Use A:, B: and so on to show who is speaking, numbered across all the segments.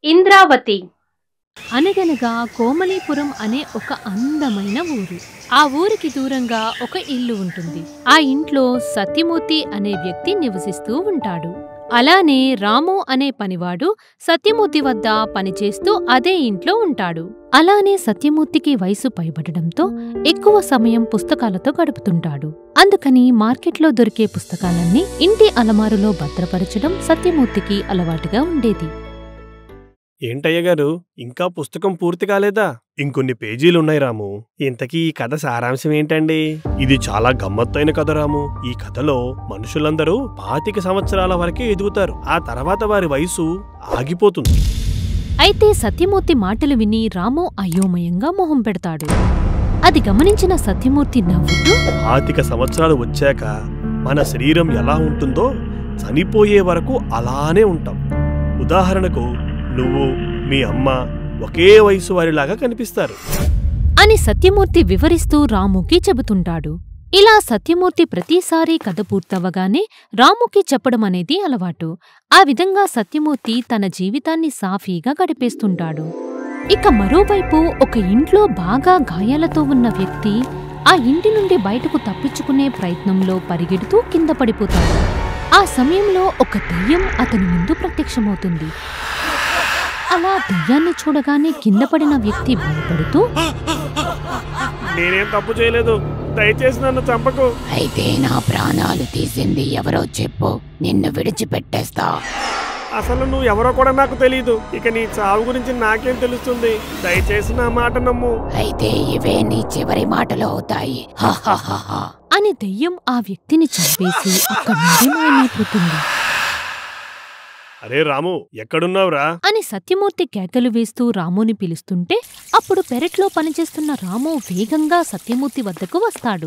A: ఇంద్రావతి
B: అనగనగా కోమలీపురం అనే ఒక అందమైన ఊరు ఆ ఊరికి దూరంగా ఒక ఇల్లు ఉంటుంది ఆ ఇంట్లో సత్యమూర్తి అనే వ్యక్తి నివసిస్తూ ఉంటాడు అలానే రాము అనే పనివాడు సత్యమూర్తి వద్ద పనిచేస్తూ అదే ఇంట్లో ఉంటాడు అలానే సత్యమూర్తికి వయసు పైబడడంతో ఎక్కువ సమయం పుస్తకాలతో గడుపుతుంటాడు అందుకని మార్కెట్లో దొరికే పుస్తకాలన్నీ ఇంటి అలమారులో భద్రపరచడం సత్యమూర్తికి అలవాటుగా ఉండేది
C: ఏంటయ్య గారు ఇంకా పుస్తకం పూర్తి కాలేదా ఇంకొన్ని పేజీలున్నాయి రాము ఇంతకీ ఈ కథ సారాంశం ఏంటండి ఇది చాలా గమ్మత్తైన కథ రాము ఈ కథలో మనుషులందరూ పాతిక సంవత్సరాల వరకే ఎదుగుతారు ఆ తర్వాత వారి వయసు ఆగిపోతుంది
B: అయితే సత్యమూర్తి మాటలు విని రాము అయోమయంగా మొహం పెడతాడు అది గమనించిన సత్యమూర్తి నవ్వుతూ
C: పాతిక సంవత్సరాలు వచ్చాక మన శరీరం ఎలా ఉంటుందో చనిపోయే వరకు అలానే ఉంటాం ఉదాహరణకు నువ్వు మీ అమ్మ ఒకే వయసు వారిలాగా కనిపిస్తారు
B: అని సత్యమూర్తి వివరిస్తూ రాముకి చెబుతుంటాడు ఇలా సత్యమూర్తి ప్రతిసారీ కథ పూర్తవగానే రాముకి చెప్పడం అనేది అలవాటు ఆ విధంగా సత్యమూర్తి తన జీవితాన్ని సాఫీగా గడిపేస్తుంటాడు ఇక మరోవైపు ఒక ఇంట్లో బాగా గాయాలతో ఉన్న వ్యక్తి ఆ ఇంటి నుండి బయటకు తప్పించుకునే ప్రయత్నంలో పరిగెడుతూ కింద పడిపోతాడు ఆ సమయంలో ఒక దెయ్యం అతని ముందు ప్రత్యక్షమవుతుంది అలా దెయ్యాన్ని చూడగానే కింద పడిన వ్యక్తి భయపడుతూ
C: నేనేం తప్పు చేయలేదు దయచేసి నన్ను చంపకు
D: అయితే నా ప్రాణాలు తీసింది ఎవరో చెప్పు నిన్ను విడిచిపెట్టేస్తా
C: అసలు నువ్వు ఎవరో కూడా నాకు తెలియదు ఇక నీ చావు గురించి నాకేం తెలుస్తుంది దయచేసి నా మాట నమ్ము
D: అయితే ఇవే నీ చివరి మాటలు అవుతాయి హాహాహాహా.
B: అని దెయ్యం ఆ వ్యక్తిని చంపేసి అక్కడి నుండి మాయమైపోతుంది
C: అరే రాము ఎక్కడున్నావురా
B: అని సత్యమూర్తి కేకలు వేస్తూ రాముని పిలుస్తుంటే అప్పుడు పెరట్లో పనిచేస్తున్న రాము వేగంగా సత్యమూర్తి వద్దకు వస్తాడు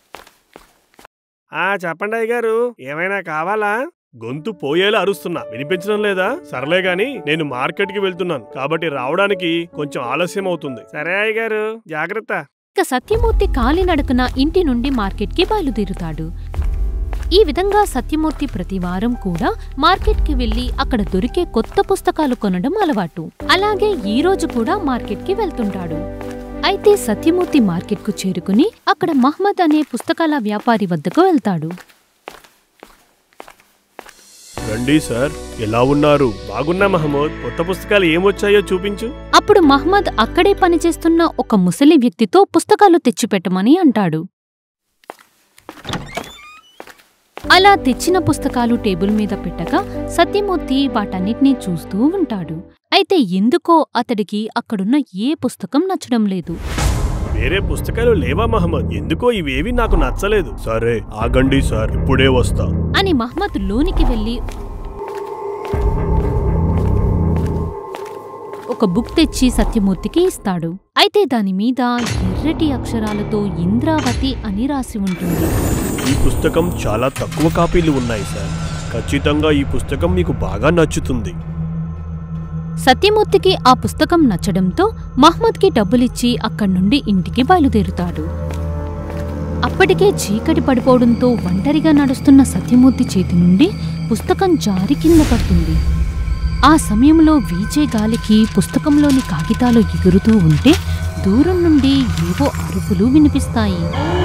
C: ఆ చెప్పండి అయ్య గారు ఏమైనా కావాలా గొంతు పోయేలా అరుస్తున్నా వినిపించడం లేదా సర్లే గాని నేను మార్కెట్ కి వెళ్తున్నాను కాబట్టి రావడానికి కొంచెం ఆలస్యం అవుతుంది సరే అయ్య గారు జాగ్రత్త
B: ఇక సత్యమూర్తి కాలినడకన ఇంటి నుండి మార్కెట్కి బయలుదేరుతాడు ఈ విధంగా సత్యమూర్తి ప్రతి వారం కూడా మార్కెట్కి వెళ్లి అక్కడ దొరికే కొత్త పుస్తకాలు కొనడం అలవాటు అలాగే ఈ రోజు కూడా మార్కెట్కి వెళ్తుంటాడు అయితే సత్యమూర్తి మార్కెట్కు చేరుకుని అక్కడ మహ్మద్ అనే పుస్తకాల వ్యాపారి వద్దకు వెళ్తాడు
C: రండి సార్ ఎలా ఉన్నారు బాగున్నా మహమ్మద్ కొత్త పుస్తకాలు ఏమొచ్చాయో చూపించు
B: అప్పుడు మహ్మద్ అక్కడే పనిచేస్తున్న ఒక ముసలి వ్యక్తితో పుస్తకాలు తెచ్చిపెట్టమని అంటాడు అలా తెచ్చిన పుస్తకాలు టేబుల్ మీద పెట్టగా సత్యమూర్తి వాటన్నిటినీ చూస్తూ ఉంటాడు అయితే ఎందుకో అతడికి అక్కడున్న ఏ పుస్తకం నచ్చడం లేదు
C: వేరే పుస్తకాలు లేవా మహమ్మద్ ఎందుకో ఇవేవి నాకు నచ్చలేదు సరే ఆగండి సార్ ఇప్పుడే వస్తా
B: అని మహ్మద్ లోనికి వెళ్లి ఒక బుక్ తెచ్చి సత్యమూర్తికి ఇస్తాడు అయితే దాని మీద ఎర్రటి అక్షరాలతో ఇంద్రావతి అని రాసి ఉంటుంది
C: ఈ పుస్తకం చాలా తక్కువ కాపీలు ఉన్నాయి సార్ ఖచ్చితంగా ఈ పుస్తకం మీకు బాగా నచ్చుతుంది
B: సత్యమూర్తికి ఆ పుస్తకం నచ్చడంతో మహ్మద్కి డబ్బులిచ్చి అక్కడి నుండి ఇంటికి బయలుదేరుతాడు అప్పటికే చీకటి పడిపోవడంతో ఒంటరిగా నడుస్తున్న సత్యమూర్తి చేతి నుండి పుస్తకం జారి కింద పడుతుంది ఆ సమయంలో వీచే గాలికి పుస్తకంలోని కాగితాలు ఎగురుతూ ఉంటే దూరం నుండి ఏవో అరుపులు వినిపిస్తాయి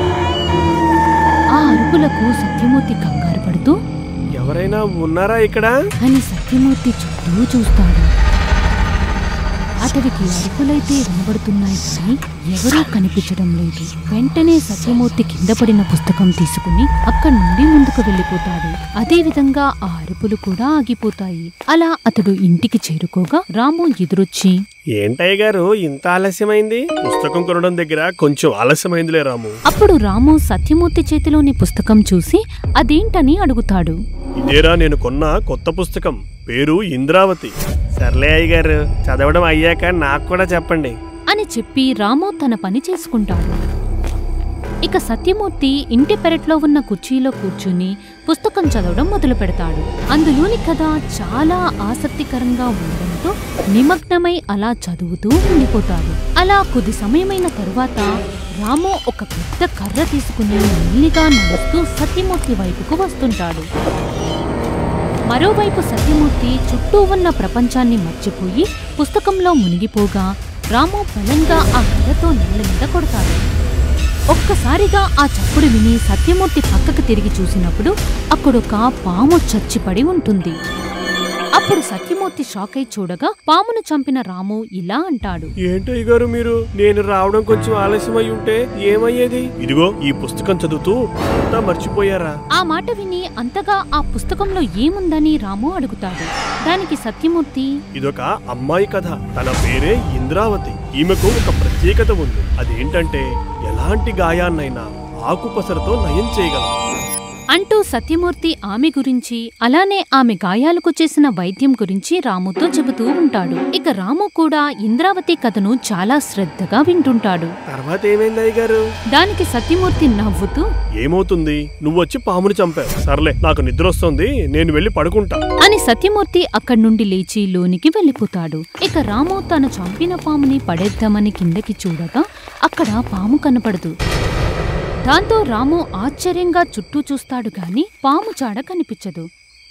B: ఆ అరుపులకు సత్యమూర్తి కంగారు పడుతూ
C: ఎవరైనా ఉన్నారా ఇక్కడ
B: అని సత్యమూర్తి చుట్టూ చూస్తాడు అతడికి అరుపులైతే వినబడుతున్నాయి కానీ ఎవరూ కనిపించడం లేదు వెంటనే సత్యమూర్తి కింద పడిన పుస్తకం తీసుకుని అక్కడి నుండి ముందుకు వెళ్ళిపోతాడు అదే విధంగా ఆ అరుపులు కూడా ఆగిపోతాయి అలా అతడు ఇంటికి చేరుకోగా రాము ఎదురొచ్చి
C: ఏంటయ్య గారు ఇంత ఆలస్యమైంది పుస్తకం కొనడం దగ్గర కొంచెం ఆలస్యమైందిలే రాము
B: అప్పుడు రాము సత్యమూర్తి చేతిలోని పుస్తకం చూసి అదేంటని అడుగుతాడు
C: ఇదేరా నేను కొన్న కొత్త పుస్తకం పేరు ఇంద్రావతి సర్లే అయ్య గారు చదవడం అయ్యాక నాకు కూడా చెప్పండి
B: అని చెప్పి రాము తన పని చేసుకుంటాడు ఇక సత్యమూర్తి ఇంటి పెరట్లో ఉన్న కుర్చీలో కూర్చుని పుస్తకం చదవడం మొదలు పెడతాడు అందులోని కథ చాలా ఆసక్తికరంగా ఉండడంతో నిమగ్నమై అలా చదువుతూ ఉండిపోతాడు అలా కొద్ది సమయమైన తరువాత రాము ఒక పెద్ద కర్ర తీసుకుని మెల్లిగా నడుస్తూ సత్యమూర్తి వైపుకు వస్తుంటాడు మరోవైపు సత్యమూర్తి చుట్టూ ఉన్న ప్రపంచాన్ని మర్చిపోయి పుస్తకంలో మునిగిపోగా రాము బలంగా ఆ కర్రతో నేల మీద కొడతాడు ఒక్కసారిగా ఆ చప్పుడు విని సత్యమూర్తి పక్కకు తిరిగి చూసినప్పుడు అక్కడొక పాము చచ్చిపడి ఉంటుంది అప్పుడు సత్యమూర్తి షాక్ అయి చూడగా పామును చంపిన రాము ఇలా అంటాడు
C: ఏంటయ్య గారు మీరు నేను రావడం కొంచెం ఆలస్యమై ఉంటే ఏమయ్యేది ఇదిగో ఈ పుస్తకం చదువుతూ అంతా మర్చిపోయారా
B: ఆ మాట విని అంతగా ఆ పుస్తకంలో ఏముందని రాము అడుగుతాడు దానికి సత్యమూర్తి
C: ఇదొక అమ్మాయి కథ తన పేరే ఇంద్రావతి ఈమెకు ఒక ప్రత్యేకత ఉంది అదేంటంటే ఎలాంటి గాయాన్నైనా ఆకుపసరతో నయం చేయగలదు
B: అంటూ సత్యమూర్తి ఆమె గురించి అలానే ఆమె గాయాలకు చేసిన వైద్యం గురించి రాముతో చెబుతూ ఉంటాడు ఇక రాము కూడా ఇంద్రావతి కథను చాలా శ్రద్ధగా వింటుంటాడు
C: తర్వాత ఏమైంది అయ్య గారు
B: దానికి సత్యమూర్తి నవ్వుతూ
C: ఏమవుతుంది నువ్వొచ్చి పాముని చంపావు సర్లే నాకు నిద్ర వస్తుంది నేను వెళ్ళి పడుకుంటా
B: అని సత్యమూర్తి అక్కడి నుండి లేచి లోనికి వెళ్ళిపోతాడు ఇక రాము తను చంపిన పాముని పడేద్దామని కిందకి చూడగా అక్కడ పాము కనపడదు దాంతో రాము ఆశ్చర్యంగా చుట్టూ చూస్తాడు గాని పాము చాడ కనిపించదు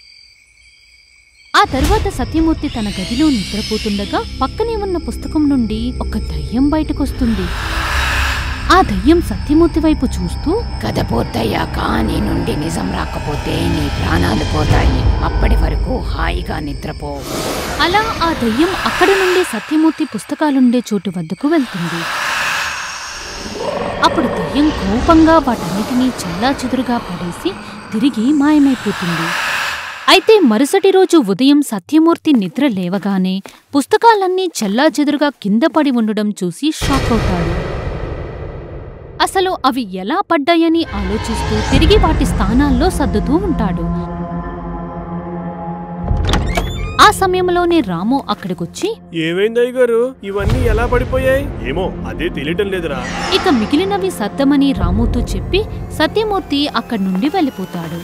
B: ఆ తరువాత సత్యమూర్తి తన గదిలో నిద్రపోతుండగా పక్కనే ఉన్న పుస్తకం నుండి ఒక దయ్యం బయటకొస్తుంది ఆ దయ్యం సత్యమూర్తి వైపు చూస్తూ
D: కథ పూర్తయ్యాక నీ నుండి నిజం రాకపోతే నీ ప్రాణాలు పోతాయి అప్పటి వరకు హాయిగా నిద్రపో
B: అలా ఆ దయ్యం అక్కడి నుండి సత్యమూర్తి పుస్తకాలుండే చోటు వద్దకు వెళ్తుంది అప్పుడు దయ్యం కోపంగా వాటన్నిటినీ చెల్లాచెదురుగా పడేసి తిరిగి మాయమైపోతుంది అయితే మరుసటి రోజు ఉదయం సత్యమూర్తి నిద్ర లేవగానే పుస్తకాలన్నీ చెల్లాచెదురుగా కింద పడి ఉండడం చూసి షాక్ అవుతాడు అసలు అవి ఎలా పడ్డాయని ఆలోచిస్తూ తిరిగి వాటి స్థానాల్లో సర్దుతూ ఉంటాడు ఆ సమయంలోనే రాము అక్కడికొచ్చి
C: ఏమైంది అయ్య గారు ఇవన్నీ ఎలా పడిపోయాయి ఏమో అదే తెలియటం లేదురా
B: ఇక మిగిలినవి సర్దమని రాముతో చెప్పి సత్యమూర్తి అక్కడి నుండి వెళ్ళిపోతాడు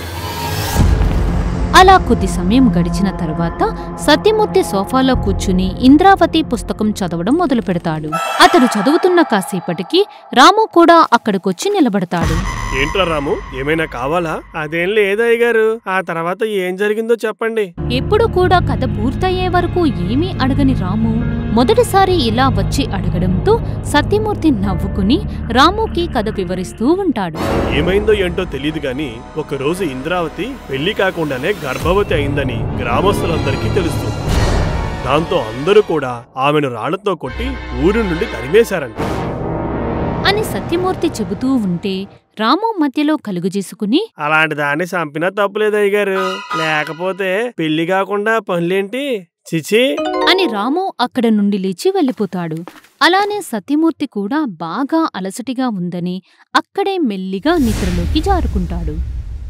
B: అలా కొద్ది సమయం గడిచిన తర్వాత సత్యమూర్తి సోఫాలో కూర్చుని ఇంద్రావతి పుస్తకం చదవడం మొదలు పెడతాడు అతడు చదువుతున్న కాసేపటికి రాము కూడా అక్కడికొచ్చి నిలబడతాడు
C: ఏంట్రా రాము ఏమైనా కావాలా అదేం లేదయ్య గారు ఆ తర్వాత ఏం జరిగిందో చెప్పండి
B: ఎప్పుడు కూడా కథ పూర్తయ్యే వరకు ఏమీ అడగని రాము మొదటిసారి ఇలా వచ్చి అడగడంతో సత్యమూర్తి నవ్వుకుని రాముకి కథ వివరిస్తూ ఉంటాడు
C: ఏమైందో ఏంటో తెలియదు గాని ఒకరోజు ఇంద్రావతి పెళ్లి కాకుండానే గర్భవతి అయిందని గ్రామస్తులందరికీ తెలుస్తుంది దాంతో అందరూ కూడా ఆమెను రాళ్లతో కొట్టి ఊరి నుండి తరిమేశారంట
B: అని సత్యమూర్తి చెబుతూ ఉంటే రాము మధ్యలో కలుగజేసుకుని
C: అలాంటి దాన్ని చంపినా తప్పులేదు అయ్యగారు లేకపోతే పెళ్లి కాకుండా పనులేంటి చిచి
B: అని రాము అక్కడ నుండి లేచి వెళ్ళిపోతాడు అలానే సత్యమూర్తి కూడా బాగా అలసటిగా ఉందని అక్కడే మెల్లిగా నిద్రలోకి జారుకుంటాడు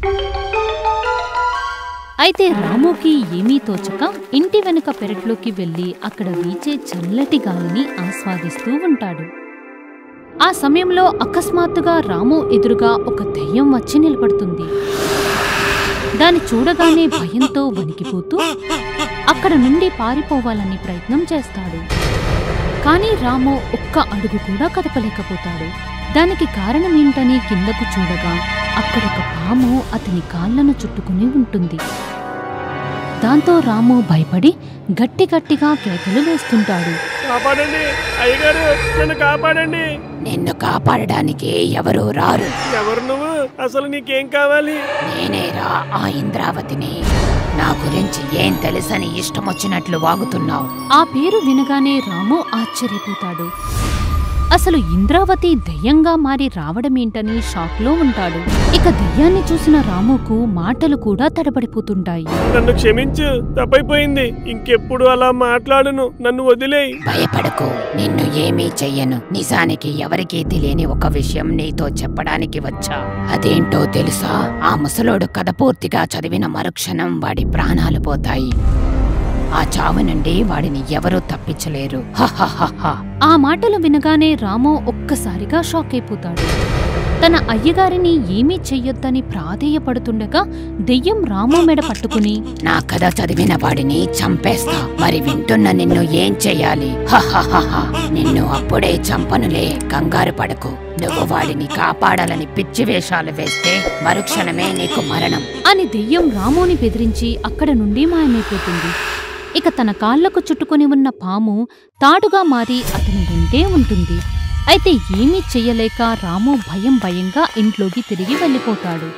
B: అయితే రాముకి ఏమీ తోచక ఇంటి వెనుక పెరట్లోకి వెళ్లి అక్కడ వీచే చల్లటి గాలిని ఆస్వాదిస్తూ ఉంటాడు ఆ సమయంలో అకస్మాత్తుగా రాము ఎదురుగా ఒక దెయ్యం వచ్చి నిలబడుతుంది దాన్ని చూడగానే భయంతో వణికిపోతూ అక్కడ నుండి పారిపోవాలని ప్రయత్నం చేస్తాడు కానీ రాము ఒక్క అడుగు కూడా కదపలేకపోతాడు దానికి కారణమేంటని కిందకు చూడగా అక్కడొక పాము అతని కాళ్లను చుట్టుకుని ఉంటుంది దాంతో రాము భయపడి గట్టి గట్టిగా కేకలు వేస్తుంటాడు
C: కాపాడండి అయ్యగారు నన్ను కాపాడండి
D: నిన్ను కాపాడడానికి ఎవరూ రారు
C: ఎవరు నువ్వు అసలు నీకేం కావాలి
D: నేనేరా ఆ ఇంద్రావతిని నా గురించి ఏం తెలుసని ఇష్టం వచ్చినట్లు వాగుతున్నావు
B: ఆ పేరు వినగానే రాము ఆశ్చర్యపోతాడు అసలు ఇంద్రావతి దయ్యంగా మారి రావడమేంటని షాక్లో ఉంటాడు ఇక దయ్యాన్ని చూసిన రాముకు మాటలు కూడా తడబడిపోతుంటాయి
C: నన్ను క్షమించు తప్పైపోయింది ఇంకెప్పుడు అలా మాట్లాడును నన్ను వదిలేయి
D: భయపడకు నిన్ను ఏమీ చెయ్యను నిజానికి ఎవరికీ తెలియని ఒక విషయం నీతో చెప్పడానికి వచ్చా అదేంటో తెలుసా ఆ ముసలోడు కథ పూర్తిగా చదివిన మరుక్షణం వాడి ప్రాణాలు పోతాయి ఆ చావు నుండి వాడిని ఎవరూ తప్పించలేరు హహహహ
B: ఆ మాటలు వినగానే రాము ఒక్కసారిగా షాక్ అయిపోతాడు తన అయ్యగారిని ఏమీ చెయ్యొద్దని ప్రాధేయపడుతుండగా దెయ్యం రాము మెడ పట్టుకుని
D: నా కథ చదివిన వాడిని చంపేస్తా మరి వింటున్న నిన్ను ఏం చెయ్యాలి హహహహ. నిన్ను అప్పుడే చంపనులే కంగారు పడకు నువ్వు వాడిని కాపాడాలని పిచ్చి వేషాలు వేస్తే మరుక్షణమే నీకు మరణం
B: అని దెయ్యం రాముని బెదిరించి అక్కడ నుండి మాయమైపోతుంది ఇక తన కాళ్లకు చుట్టుకొని ఉన్న పాము తాడుగా మారి అతని వెంటే ఉంటుంది అయితే ఏమీ చెయ్యలేక రాము భయం భయంగా ఇంట్లోకి తిరిగి వెళ్ళిపోతాడు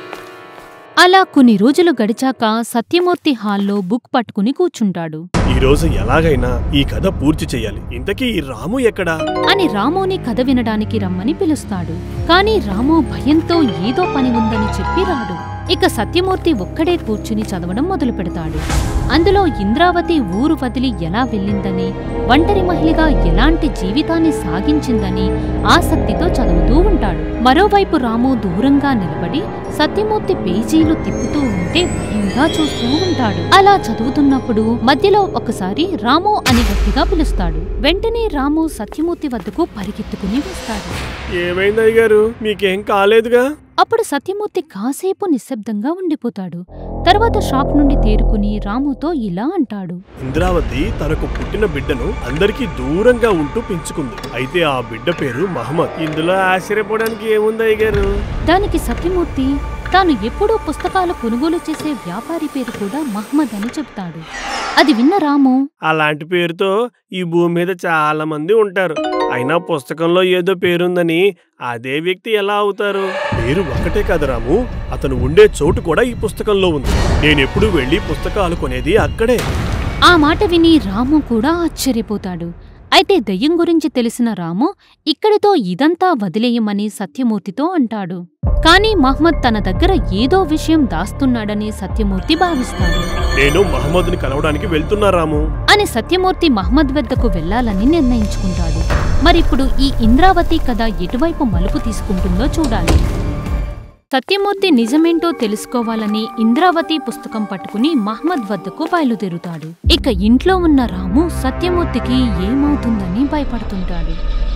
B: అలా కొన్ని రోజులు గడిచాక సత్యమూర్తి హాల్లో బుక్ పట్టుకుని కూర్చుంటాడు
C: ఈ రోజు ఎలాగైనా ఈ కథ పూర్తి చెయ్యాలి ఇంతకీ ఈ రాము ఎక్కడా
B: అని రాముని కథ వినడానికి రమ్మని పిలుస్తాడు కాని రాము భయంతో ఏదో పని ఉందని చెప్పి రాడు ఇక సత్యమూర్తి ఒక్కడే కూర్చుని చదవడం మొదలు పెడతాడు అందులో ఇంద్రావతి ఊరు వదిలి ఎలా వెళ్ళిందని ఒంటరి మహిళగా ఎలాంటి జీవితాన్ని సాగించిందని ఆసక్తితో చదువుతూ ఉంటాడు మరోవైపు రాము దూరంగా నిలబడి సత్యమూర్తి పేజీలు తిప్పుతూ ఉంటే భయంగా చూస్తూ ఉంటాడు అలా చదువుతున్నప్పుడు మధ్యలో ఒకసారి రాము అని గట్టిగా పిలుస్తాడు వెంటనే రాము సత్యమూర్తి వద్దకు పరిగెత్తుకుని వస్తాడు
C: ఏమైంది అయ్యగారు మీకేం కాలేదుగా
B: అప్పుడు సత్యమూర్తి కాసేపు నిశ్శబ్దంగా ఉండిపోతాడు తర్వాత షాక్ నుండి తేరుకుని రాముతో ఇలా అంటాడు
C: ఇంద్రావతి తనకు పుట్టిన బిడ్డను అందరికీ దూరంగా ఉంటూ పెంచుకుంది అయితే ఆ బిడ్డ పేరు మహమ్మద్ ఇందులో ఆశ్చర్యపోవడానికి ఏముంది అయ్యగారు
B: దానికి సత్యమూర్తి తాను ఎప్పుడూ పుస్తకాలు కొనుగోలు చేసే వ్యాపారి పేరు కూడా మహమ్మద్ అని చెప్తాడు అది విన్న రాము
C: అలాంటి పేరుతో ఈ భూమి మీద చాలా మంది ఉంటారు అయినా పుస్తకంలో ఏదో పేరుందని అదే వ్యక్తి ఎలా అవుతారు పేరు ఒకటే కాదు రాము అతను ఉండే చోటు కూడా ఈ పుస్తకంలో ఉంది నేనెప్పుడు వెళ్ళి పుస్తకాలు కొనేది అక్కడే
B: ఆ మాట విని రాము కూడా ఆశ్చర్యపోతాడు అయితే దయ్యం గురించి తెలిసిన రాము ఇక్కడితో ఇదంతా వదిలేయమని సత్యమూర్తితో అంటాడు కాని మహ్మద్ తన దగ్గర ఏదో విషయం దాస్తున్నాడని సత్యమూర్తి భావిస్తాడు
C: నేను మహమ్మద్ని కలవడానికి వెళ్తున్నా రాము
B: అని సత్యమూర్తి మహ్మద్ వద్దకు వెళ్లాలని నిర్ణయించుకుంటాడు మరిప్పుడు ఈ ఇంద్రావతి కథ ఎటువైపు మలుపు తీసుకుంటుందో చూడాలి సత్యమూర్తి నిజమేంటో తెలుసుకోవాలని ఇంద్రావతి పుస్తకం పట్టుకుని మహ్మద్ వద్దకు బయలుదేరుతాడు ఇక ఇంట్లో ఉన్న రాము సత్యమూర్తికి ఏమవుతుందని భయపడుతుంటాడు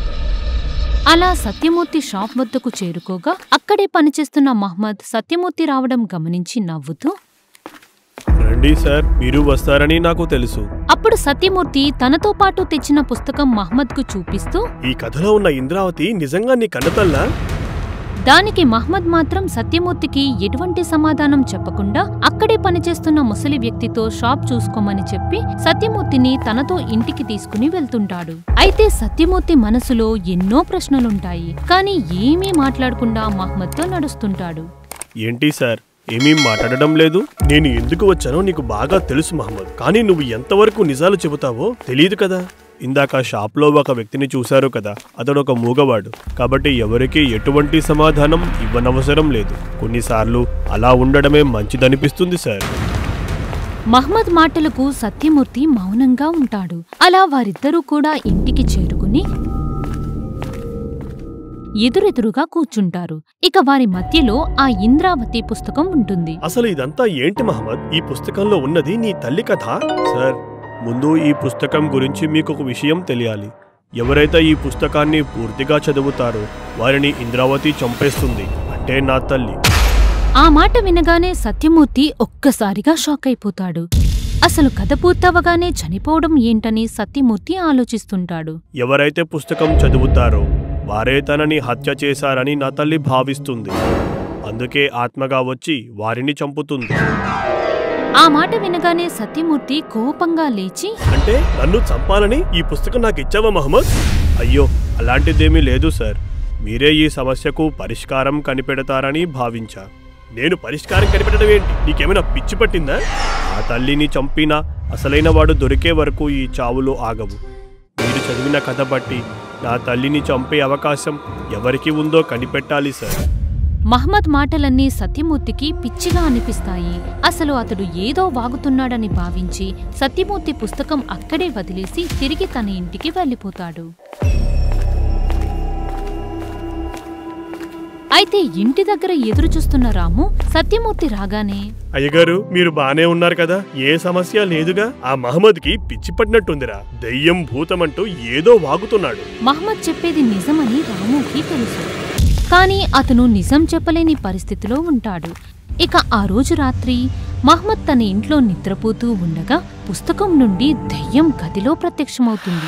B: అలా సత్యమూర్తి షాప్ వద్దకు చేరుకోగా అక్కడే పనిచేస్తున్న మహ్మద్ సత్యమూర్తి రావడం గమనించి నవ్వుతూ
C: రండి సార్ మీరు వస్తారని నాకు తెలుసు
B: అప్పుడు సత్యమూర్తి తనతో పాటు తెచ్చిన పుస్తకం మహ్మద్కు చూపిస్తూ
C: ఈ కథలో ఉన్న ఇంద్రావతి నిజంగా నీ కన్నతల్లా
B: దానికి మహ్మద్ మాత్రం సత్యమూర్తికి ఎటువంటి సమాధానం చెప్పకుండా అక్కడే పనిచేస్తున్న ముసలి వ్యక్తితో షాప్ చూసుకోమని చెప్పి సత్యమూర్తిని తనతో ఇంటికి తీసుకుని వెళ్తుంటాడు అయితే సత్యమూర్తి మనసులో ఎన్నో ప్రశ్నలుంటాయి కానీ ఏమీ మాట్లాడకుండా మహ్మద్తో నడుస్తుంటాడు
C: ఏంటి సార్ ఏమీ మాట్లాడడం లేదు నేను ఎందుకు వచ్చానో నీకు బాగా తెలుసు మహమ్మద్ కానీ నువ్వు ఎంతవరకు నిజాలు చెబుతావో తెలియదు కదా ఇందాక షాప్లో ఒక వ్యక్తిని చూశారు కదా అతడు ఒక మూగవాడు కాబట్టి ఎవరికీ ఎటువంటి సమాధానం ఇవ్వనవసరం లేదు కొన్నిసార్లు అలా ఉండడమే మంచిదనిపిస్తుంది సార్
B: మహ్మద్ మాటలకు సత్యమూర్తి మౌనంగా ఉంటాడు అలా వారిద్దరూ కూడా ఇంటికి చేరుకుని ఎదురెదురుగా కూర్చుంటారు ఇక వారి మధ్యలో ఆ ఇంద్రావతి పుస్తకం ఉంటుంది
C: అసలు ఇదంతా ఏంటి మహమ్మద్ ఈ పుస్తకంలో ఉన్నది నీ తల్లి కథ సార్ ముందు ఈ పుస్తకం గురించి మీకు ఒక విషయం తెలియాలి ఎవరైతే ఈ పుస్తకాన్ని పూర్తిగా చదువుతారో వారిని ఇంద్రావతి చంపేస్తుంది అంటే నా తల్లి
B: ఆ మాట వినగానే సత్యమూర్తి ఒక్కసారిగా షాక్ అయిపోతాడు అసలు కథ పూర్తవగానే చనిపోవడం ఏంటని సత్యమూర్తి ఆలోచిస్తుంటాడు
C: ఎవరైతే పుస్తకం చదువుతారో వారే తనని హత్య చేశారని నా తల్లి భావిస్తుంది అందుకే ఆత్మగా వచ్చి వారిని చంపుతుంది
B: ఆ మాట వినగానే సత్యమూర్తి కోపంగా లేచి
C: అంటే నన్ను చంపాలని ఈ పుస్తకం నాకు ఇచ్చావా మహమ్మద్ అయ్యో అలాంటిదేమీ లేదు సార్ మీరే ఈ సమస్యకు పరిష్కారం కనిపెడతారని భావించా నేను పరిష్కారం కనిపెట్టడం ఏంటి నీకేమైనా పిచ్చి పట్టిందా ఆ తల్లిని చంపినా అసలైన వాడు దొరికే వరకు ఈ చావులు ఆగవు మీరు చదివిన కథ బట్టి నా తల్లిని చంపే అవకాశం ఎవరికి ఉందో కనిపెట్టాలి సార్
B: మహమ్మద్ మాటలన్నీ సత్యమూర్తికి పిచ్చిగా అనిపిస్తాయి అసలు అతడు ఏదో వాగుతున్నాడని భావించి సత్యమూర్తి పుస్తకం అక్కడే వదిలేసి తిరిగి తన ఇంటికి వెళ్ళిపోతాడు అయితే ఇంటి దగ్గర ఎదురు చూస్తున్న రాము సత్యమూర్తి రాగానే
C: అయ్యగారు మీరు బానే ఉన్నారు కదా ఏ సమస్య లేదుగా ఆ మహమ్మద్కి పిచ్చి పట్టినట్టుందిరా దెయ్యం భూతమంటూ ఏదో వాగుతున్నాడు
B: మహమ్మద్ చెప్పేది నిజమని రాముకి తెలుసు కానీ అతను నిజం చెప్పలేని పరిస్థితిలో ఉంటాడు ఇక ఆ రోజు రాత్రి మహ్మద్ తన ఇంట్లో నిద్రపోతూ ఉండగా పుస్తకం నుండి దెయ్యం గదిలో ప్రత్యక్షమవుతుంది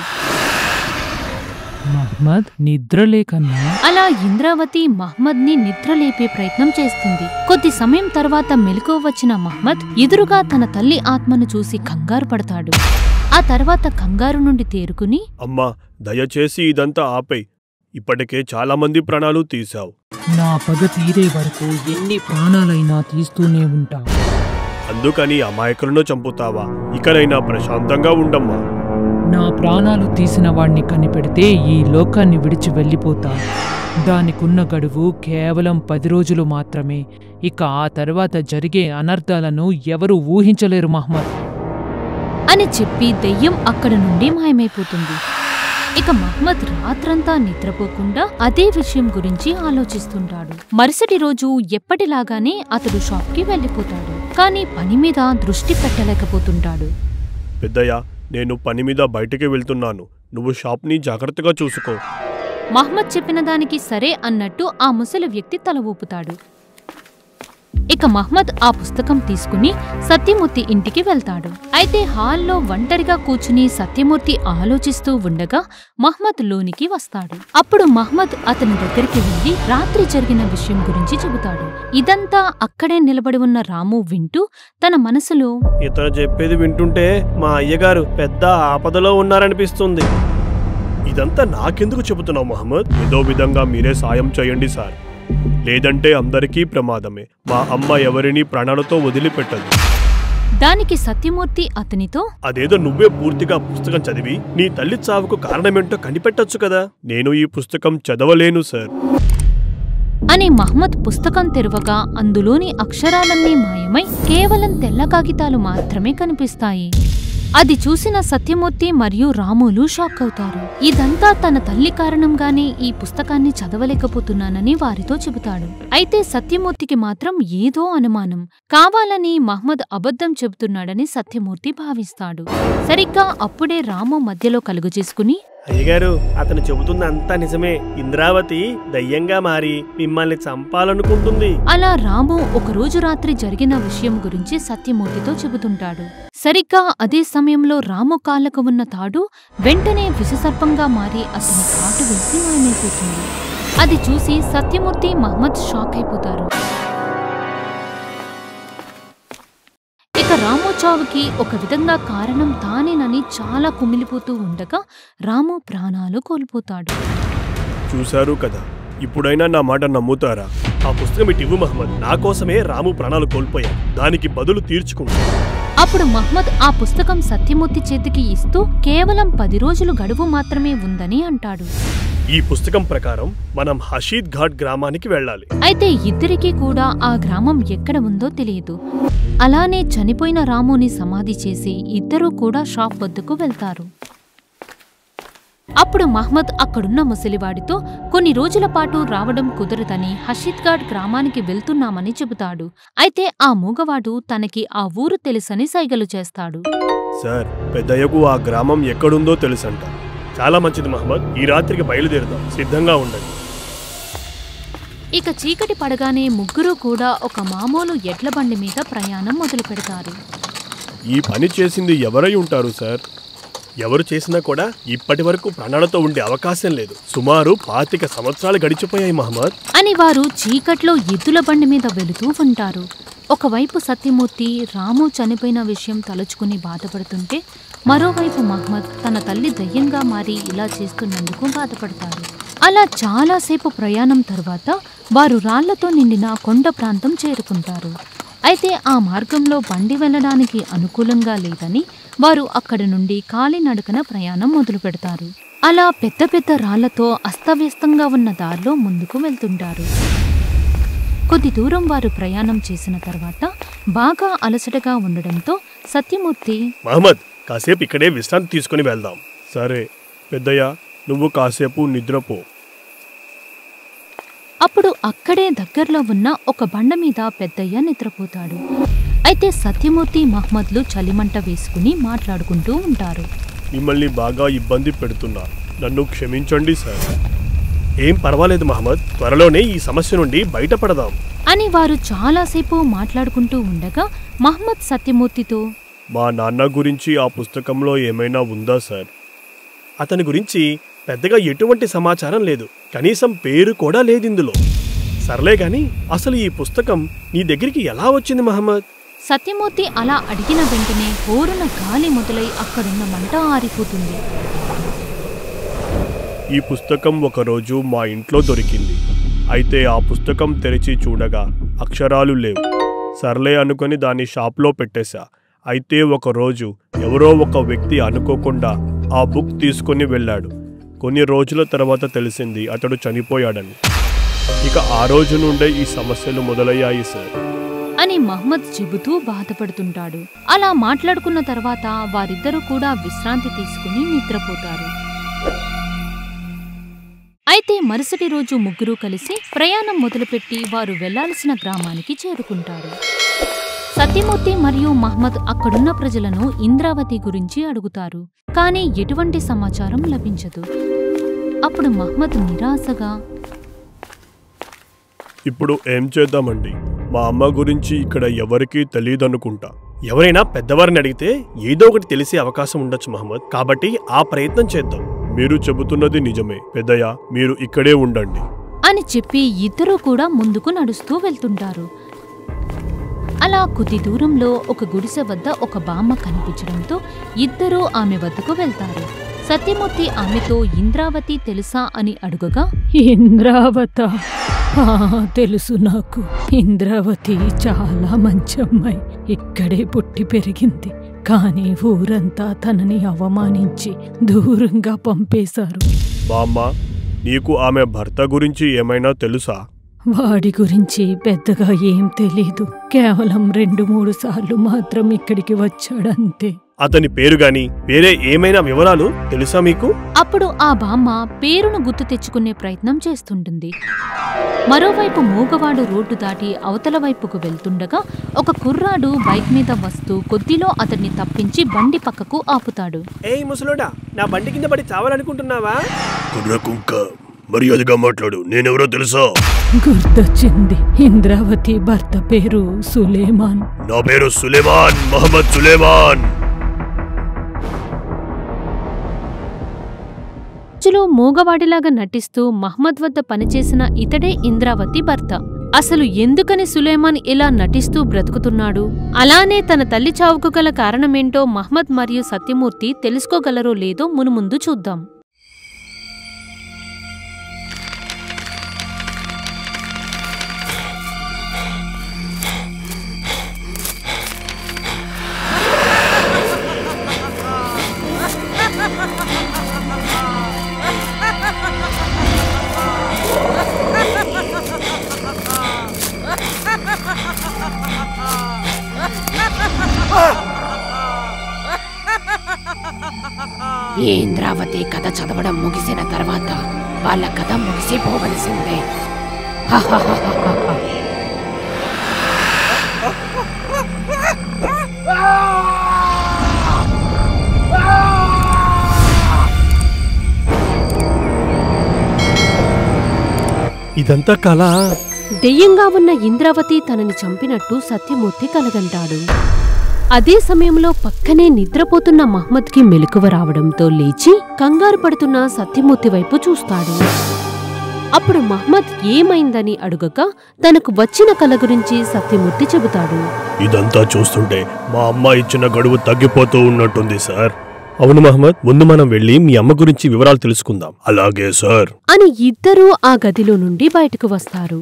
A: మహ్మద్ నిద్రలేకన్నా
B: అలా ఇంద్రావతి మహ్మద్ని నిద్రలేపే ప్రయత్నం చేస్తుంది కొద్ది సమయం తర్వాత మెలకువ వచ్చిన మహ్మద్ ఎదురుగా తన తల్లి ఆత్మను చూసి కంగారు పడతాడు ఆ తర్వాత కంగారు నుండి తేరుకుని
C: అమ్మా దయచేసి ఇదంతా ఆపై ఇప్పటికే చాలా మంది ప్రాణాలు తీశావు
A: నా పగ తీరే వరకు ఎన్ని ప్రాణాలైనా తీస్తూనే ఉంటా
C: అందుకని అమాయకులను చంపుతావా ఇకనైనా ప్రశాంతంగా ఉండమ్మా
A: నా ప్రాణాలు తీసిన వాణ్ణి కనిపెడితే ఈ లోకాన్ని విడిచి వెళ్ళిపోతా దానికున్న గడువు కేవలం పది రోజులు మాత్రమే ఇక ఆ తర్వాత జరిగే అనర్థాలను ఎవరు ఊహించలేరు మహ్మద్
B: అని చెప్పి దెయ్యం అక్కడ నుండి మాయమైపోతుంది ఇక మహ్మద్ రాత్రంతా నిద్రపోకుండా అదే విషయం గురించి ఆలోచిస్తుంటాడు మరుసటి రోజు ఎప్పటిలాగానే అతడు షాప్కి వెళ్ళిపోతాడు కానీ పని మీద దృష్టి పెట్టలేకపోతుంటాడు
C: పెద్దయ్య నేను పని మీద బయటికి వెళ్తున్నాను నువ్వు షాప్ని జాగ్రత్తగా చూసుకో
B: మహ్మద్ చెప్పిన దానికి సరే అన్నట్టు ఆ ముసలి వ్యక్తి తల ఊపుతాడు ఇక మహ్మద్ ఆ పుస్తకం తీసుకుని సత్యమూర్తి ఇంటికి వెళ్తాడు అయితే హాల్లో ఒంటరిగా కూర్చుని సత్యమూర్తి ఆలోచిస్తూ ఉండగా మహ్మద్ లోనికి వస్తాడు అప్పుడు మహ్మద్ అతని దగ్గరికి వెళ్లి రాత్రి జరిగిన విషయం గురించి చెబుతాడు ఇదంతా అక్కడే నిలబడి ఉన్న రాము వింటూ తన మనసులో
C: ఇతను చెప్పేది వింటుంటే మా అయ్యగారు పెద్ద ఆపదలో ఉన్నారనిపిస్తుంది ఇదంతా నాకెందుకు చెబుతున్నావు మహమ్మద్ ఏదో విధంగా మీరే సాయం చేయండి సార్ లేదంటే అందరికీ ప్రమాదమే మా అమ్మ ఎవరిని ప్రాణాలతో వదిలిపెట్టదు
B: దానికి సత్యమూర్తి అతనితో
C: అదేదో నువ్వే పూర్తిగా పుస్తకం చదివి నీ తల్లి చావుకు కారణమేంటో కనిపెట్టొచ్చు కదా నేను ఈ పుస్తకం చదవలేను సార్
B: అని మహ్మద్ పుస్తకం తెరవగా అందులోని అక్షరాలన్నీ మాయమై కేవలం తెల్ల కాగితాలు మాత్రమే కనిపిస్తాయి అది చూసిన సత్యమూర్తి మరియు రాములు షాక్ అవుతారు ఇదంతా తన తల్లి కారణంగానే ఈ పుస్తకాన్ని చదవలేకపోతున్నానని వారితో చెబుతాడు అయితే సత్యమూర్తికి మాత్రం ఏదో అనుమానం కావాలని మహ్మద్ అబద్ధం చెబుతున్నాడని సత్యమూర్తి భావిస్తాడు సరిగ్గా అప్పుడే రాము మధ్యలో కలుగు చేసుకుని
C: అయ్యగారు అతను చెబుతుంది అంతా నిజమే ఇంద్రావతి దయ్యంగా మారి మిమ్మల్ని చంపాలనుకుంటుంది
B: అలా రాము ఒకరోజు రాత్రి జరిగిన విషయం గురించి సత్యమూర్తితో చెబుతుంటాడు సరిగ్గా అదే సమయంలో రాము కాళ్ళకు ఉన్న తాడు వెంటనే విషసర్పంగా మారి అతని కాటు వేసి మాయమైపోతుంది అది చూసి సత్యమూర్తి మహమ్మద్ షాక్ అయిపోతారు ఇక రాము చావుకి ఒక విధంగా కారణం తానేనని చాలా కుమిలిపోతూ ఉండగా రాము ప్రాణాలు కోల్పోతాడు
C: చూశారు కదా ఇప్పుడైనా నా మాట నమ్ముతారా ఆ పుస్తకం ఇటు ఇవ్వు మహమ్మద్ నా కోసమే రాము ప్రాణాలు కోల్పోయాడు దానికి బదులు తీర్చుకుంటా
B: అప్పుడు మహ్మద్ ఆ పుస్తకం సత్యమూర్తి చేతికి ఇస్తూ కేవలం పది రోజులు గడువు మాత్రమే ఉందని అంటాడు
C: ఈ పుస్తకం ప్రకారం మనం హషీద్ ఘాట్ గ్రామానికి వెళ్ళాలి
B: అయితే ఇద్దరికీ కూడా ఆ గ్రామం ఎక్కడ ఉందో తెలియదు అలానే చనిపోయిన రాముని సమాధి చేసి ఇద్దరూ కూడా షాప్ వద్దకు వెళ్తారు అప్పుడు మహ్మద్ అక్కడున్న ముసలివాడితో కొన్ని రోజుల పాటు రావడం కుదరదని హషీద్ఘాట్ గ్రామానికి వెళ్తున్నామని చెబుతాడు అయితే ఆ మూగవాడు తనకి ఆ ఊరు తెలుసని సైగలు చేస్తాడు
C: సార్ పెద్దయ్యకు ఆ గ్రామం ఎక్కడుందో తెలుసంట చాలా మంచిది మహమ్మద్ ఈ రాత్రికి బయలుదేరుదాం సిద్ధంగా ఉండండి
B: ఇక చీకటి పడగానే ముగ్గురు కూడా ఒక మామూలు ఎడ్ల బండి మీద ప్రయాణం మొదలు పెడతారు
C: ఈ పని చేసింది ఎవరై ఉంటారు సార్ ఎవరు చేసినా కూడా ఇప్పటి వరకు ప్రాణాలతో ఉండే అవకాశం లేదు సుమారు పాతిక సంవత్సరాలు గడిచిపోయాయి మహమ్మద్
B: అని వారు చీకట్లో ఎద్దుల బండి మీద వెళుతూ ఉంటారు ఒకవైపు సత్యమూర్తి రాము చనిపోయిన విషయం తలుచుకుని బాధపడుతుంటే మరోవైపు మహ్మద్ తన తల్లి దయ్యంగా మారి ఇలా చేస్తున్నందుకు బాధపడతారు అలా చాలాసేపు ప్రయాణం తర్వాత వారు రాళ్లతో నిండిన కొండ ప్రాంతం చేరుకుంటారు అయితే ఆ మార్గంలో బండి వెళ్ళడానికి అనుకూలంగా లేదని వారు అక్కడి నుండి కాలినడకన ప్రయాణం మొదలు పెడతారు అలా పెద్ద పెద్ద రాళ్లతో అస్తవ్యస్తంగా ఉన్న దారిలో ముందుకు వెళ్తుంటారు కొద్ది దూరం వారు ప్రయాణం చేసిన తర్వాత బాగా అలసటగా ఉండడంతో సత్యమూర్తి
C: మహమ్మద్ కాసేపు ఇక్కడే విశ్రాంతి తీసుకుని వెళ్దాం సరే పెద్దయ్య నువ్వు కాసేపు నిద్రపో
B: అప్పుడు అక్కడే దగ్గరలో ఉన్న ఒక బండ మీద పెద్దయ్య నిద్రపోతాడు అయితే సత్యమూర్తి మహ్మద్లు చలిమంట వేసుకుని మాట్లాడుకుంటూ ఉంటారు
C: మిమ్మల్ని బాగా ఇబ్బంది పెడుతున్నా నన్ను క్షమించండి సార్ ఏం పర్వాలేదు మహమ్మద్ త్వరలోనే ఈ సమస్య నుండి బయటపడదాం
B: అని వారు చాలాసేపు మాట్లాడుకుంటూ ఉండగా మహ్మద్ సత్యమూర్తితో
C: మా నాన్న గురించి ఆ పుస్తకంలో ఏమైనా ఉందా సార్ అతని గురించి పెద్దగా ఎటువంటి సమాచారం లేదు కనీసం పేరు కూడా లేదు ఇందులో సర్లే గాని అసలు ఈ పుస్తకం నీ దగ్గరికి ఎలా వచ్చింది మహమ్మద్
B: సత్యమూర్తి అలా అడిగిన వెంటనే హోరున గాలి మొదలై అక్కడున్న మంట ఆరిపోతుంది
C: ఈ పుస్తకం ఒకరోజు మా ఇంట్లో దొరికింది అయితే ఆ పుస్తకం తెరిచి చూడగా అక్షరాలు లేవు సర్లే అనుకొని దాన్ని షాప్లో పెట్టేశా అయితే ఒకరోజు ఎవరో ఒక వ్యక్తి అనుకోకుండా ఆ బుక్ తీసుకొని వెళ్ళాడు కొన్ని రోజుల తర్వాత తెలిసింది అతడు చనిపోయాడని ఇక ఆ రోజు నుండే ఈ సమస్యలు మొదలయ్యాయి సార్
B: అని మహ్మద్ చెబుతూ బాధపడుతుంటాడు అలా మాట్లాడుకున్న తర్వాత వారిద్దరూ కూడా విశ్రాంతి తీసుకుని నిద్రపోతారు అయితే మరుసటి రోజు ముగ్గురు కలిసి ప్రయాణం మొదలుపెట్టి వారు వెళ్లాల్సిన గ్రామానికి చేరుకుంటారు సత్యమూర్తి మరియు మహ్మద్ అక్కడున్న ప్రజలను ఇంద్రావతి గురించి అడుగుతారు కానీ ఎటువంటి సమాచారం లభించదు అప్పుడు మహ్మద్ నిరాశగా
C: ఇప్పుడు ఏం చేద్దామండి మా అమ్మ గురించి ఇక్కడ ఎవరికీ తెలియదనుకుంటా
E: ఎవరైనా పెద్దవారిని అడిగితే ఏదో ఒకటి తెలిసే అవకాశం ఉండొచ్చు మహమ్మద్ కాబట్టి ఆ ప్రయత్నం చేద్దాం
C: మీరు చెబుతున్నది నిజమే పెద్దయ్య మీరు ఇక్కడే ఉండండి
B: అని చెప్పి ఇద్దరూ కూడా ముందుకు నడుస్తూ వెళ్తుంటారు అలా కొద్ది దూరంలో ఒక గుడిసె వద్ద ఒక బామ్మ కనిపించడంతో ఇద్దరూ ఆమె వద్దకు వెళ్తారు సత్యమూర్తి ఆమెతో ఇంద్రావతి తెలుసా అని అడుగగా ఇంద్రావత తెలుసు నాకు ఇంద్రావతి చాలా మంచి అమ్మాయి ఇక్కడే పుట్టి పెరిగింది కానీ ఊరంతా తనని అవమానించి దూరంగా పంపేశారు
C: బామ్మ నీకు ఆమె భర్త గురించి ఏమైనా తెలుసా
B: వాడి గురించి పెద్దగా ఏం తెలీదు కేవలం రెండు మూడు సార్లు మాత్రం ఇక్కడికి వచ్చాడంతే
E: అతని పేరు గాని వేరే ఏమైనా వివరాలు తెలుసా మీకు
B: అప్పుడు ఆ బామ్మ పేరును గుర్తు తెచ్చుకునే ప్రయత్నం చేస్తుంటుంది మరోవైపు మూగవాడు రోడ్డు దాటి అవతల వైపుకు వెళ్తుండగా ఒక కుర్రాడు బైక్ మీద వస్తూ కొద్దిలో అతన్ని తప్పించి బండి పక్కకు ఆపుతాడు
E: ఏయ్ ముసలోడా నా బండి కింద పడి చావాలనుకుంటున్నావా
C: కుర్రకుంక మర్యాదగా మాట్లాడు నేనెవరో తెలుసా
B: గుర్తొచ్చింది ఇంద్రావతి భర్త పేరు సులేమాన్
C: నా పేరు సులేమాన్ మహమ్మద్ సులేమాన్
B: రోజులో మూగవాడిలాగా నటిస్తూ మహ్మద్ వద్ద పనిచేసిన ఇతడే ఇంద్రావతి భర్త అసలు ఎందుకని సులేమాన్ ఇలా నటిస్తూ బ్రతుకుతున్నాడు అలానే తన తల్లి చావుకు గల కారణమేంటో మహ్మద్ మరియు సత్యమూర్తి తెలుసుకోగలరో లేదో మునుముందు చూద్దాం
D: ఈ ఇంద్రావతి కథ చదవడం ముగిసిన తర్వాత వాళ్ళ కథ ముగిసిపోవలసిందే హహహహహహ.
E: ఇదంతా కళ
B: దెయ్యంగా ఉన్న ఇంద్రావతి తనని చంపినట్టు సత్యమూర్తి కలగంటాడు అదే సమయంలో పక్కనే నిద్రపోతున్న మహ్మద్కి మెలకువ రావడంతో లేచి కంగారు పడుతున్న సత్యమూర్తి వైపు చూస్తాడు అప్పుడు మహ్మద్ ఏమైందని అడుగగా తనకు వచ్చిన కల గురించి సత్యమూర్తి చెబుతాడు
C: ఇదంతా చూస్తుంటే మా అమ్మ ఇచ్చిన గడువు తగ్గిపోతూ ఉన్నట్టుంది సార్
E: అవును మహమ్మద్ ముందు మనం వెళ్ళి మీ అమ్మ గురించి వివరాలు తెలుసుకుందాం
C: అలాగే సార్
B: అని ఇద్దరూ ఆ గదిలో నుండి బయటకు వస్తారు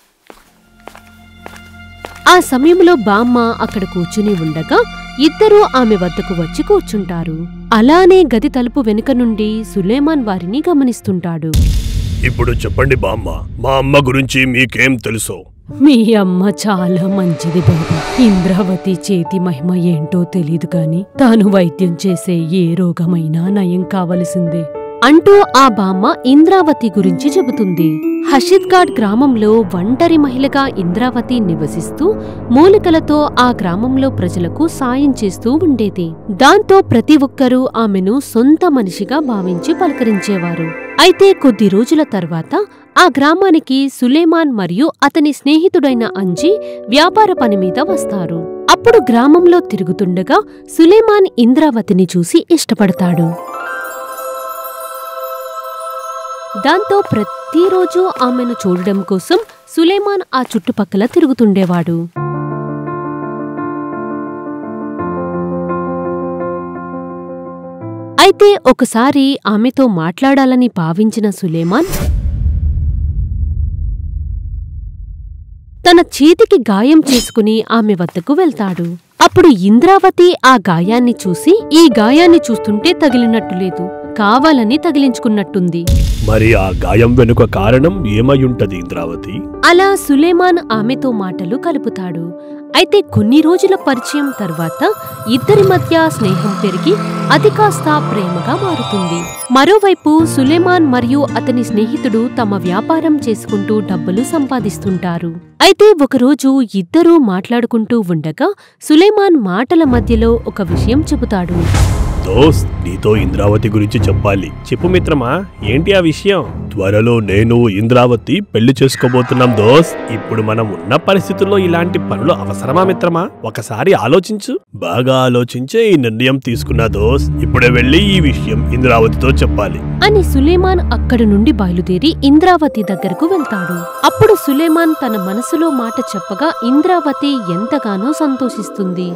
B: ఆ సమయంలో బామ్మ అక్కడ కూర్చుని ఉండగా ఇద్దరూ ఆమె వద్దకు వచ్చి కూర్చుంటారు అలానే గది తలుపు వెనుక నుండి సులేమాన్ వారిని గమనిస్తుంటాడు
C: ఇప్పుడు చెప్పండి బామ్మ మా అమ్మ గురించి మీకేం తెలుసో
B: మీ అమ్మ చాలా మంచిది బాబు ఇంద్రావతి చేతి మహిమ ఏంటో తెలీదు కాని తాను వైద్యం చేసే ఏ రోగమైనా నయం కావలసిందే అంటూ ఆ బామ్మ ఇంద్రావతి గురించి చెబుతుంది హషిద్ఘాట్ గ్రామంలో ఒంటరి మహిళగా ఇంద్రావతి నివసిస్తూ మూలికలతో ఆ గ్రామంలో ప్రజలకు సాయం చేస్తూ ఉండేది దాంతో ప్రతి ఒక్కరూ ఆమెను సొంత మనిషిగా భావించి పలకరించేవారు అయితే కొద్ది రోజుల తర్వాత ఆ గ్రామానికి సులేమాన్ మరియు అతని స్నేహితుడైన అంజీ వ్యాపార పని మీద వస్తారు అప్పుడు గ్రామంలో తిరుగుతుండగా సులేమాన్ ఇంద్రావతిని చూసి ఇష్టపడతాడు దాంతో ప్రతిరోజు ఆమెను చూడడం కోసం సులేమాన్ ఆ చుట్టుపక్కల తిరుగుతుండేవాడు అయితే ఒకసారి ఆమెతో మాట్లాడాలని భావించిన సులేమాన్ తన చేతికి గాయం చేసుకుని ఆమె వద్దకు వెళ్తాడు అప్పుడు ఇంద్రావతి ఆ గాయాన్ని చూసి ఈ గాయాన్ని చూస్తుంటే తగిలినట్టు లేదు కావాలని తగిలించుకున్నట్టుంది
C: మరి ఆ గాయం వెనుక కారణం ఏమయ్యుంటది ఇంద్రావతి
B: అలా సులేమాన్ ఆమెతో మాటలు కలుపుతాడు అయితే కొన్ని రోజుల పరిచయం తర్వాత ఇద్దరి మధ్య స్నేహం పెరిగి అది కాస్త ప్రేమగా మారుతుంది మరోవైపు సులేమాన్ మరియు అతని స్నేహితుడు తమ వ్యాపారం చేసుకుంటూ డబ్బులు సంపాదిస్తుంటారు అయితే ఒకరోజు ఇద్దరూ మాట్లాడుకుంటూ ఉండగా సులేమాన్ మాటల మధ్యలో ఒక విషయం చెబుతాడు
C: దోస్త్ నీతో ఇంద్రావతి గురించి చెప్పాలి చెప్పు మిత్రమా ఏంటి ఆ విషయం త్వరలో నేను ఇంద్రావతి పెళ్లి చేసుకోబోతున్నాం దోస్త్ ఇప్పుడు మనం ఉన్న పరిస్థితుల్లో ఇలాంటి పనులు అవసరమా మిత్రమా ఒకసారి ఆలోచించు బాగా ఆలోచించే ఈ నిర్ణయం తీసుకున్నా దోస్త్ ఇప్పుడే వెళ్ళి ఈ విషయం ఇంద్రావతితో చెప్పాలి
B: అని సులేమాన్ అక్కడి నుండి బయలుదేరి ఇంద్రావతి దగ్గరకు వెళ్తాడు అప్పుడు సులేమాన్ తన మనసులో మాట చెప్పగా ఇంద్రావతి ఎంతగానో సంతోషిస్తుంది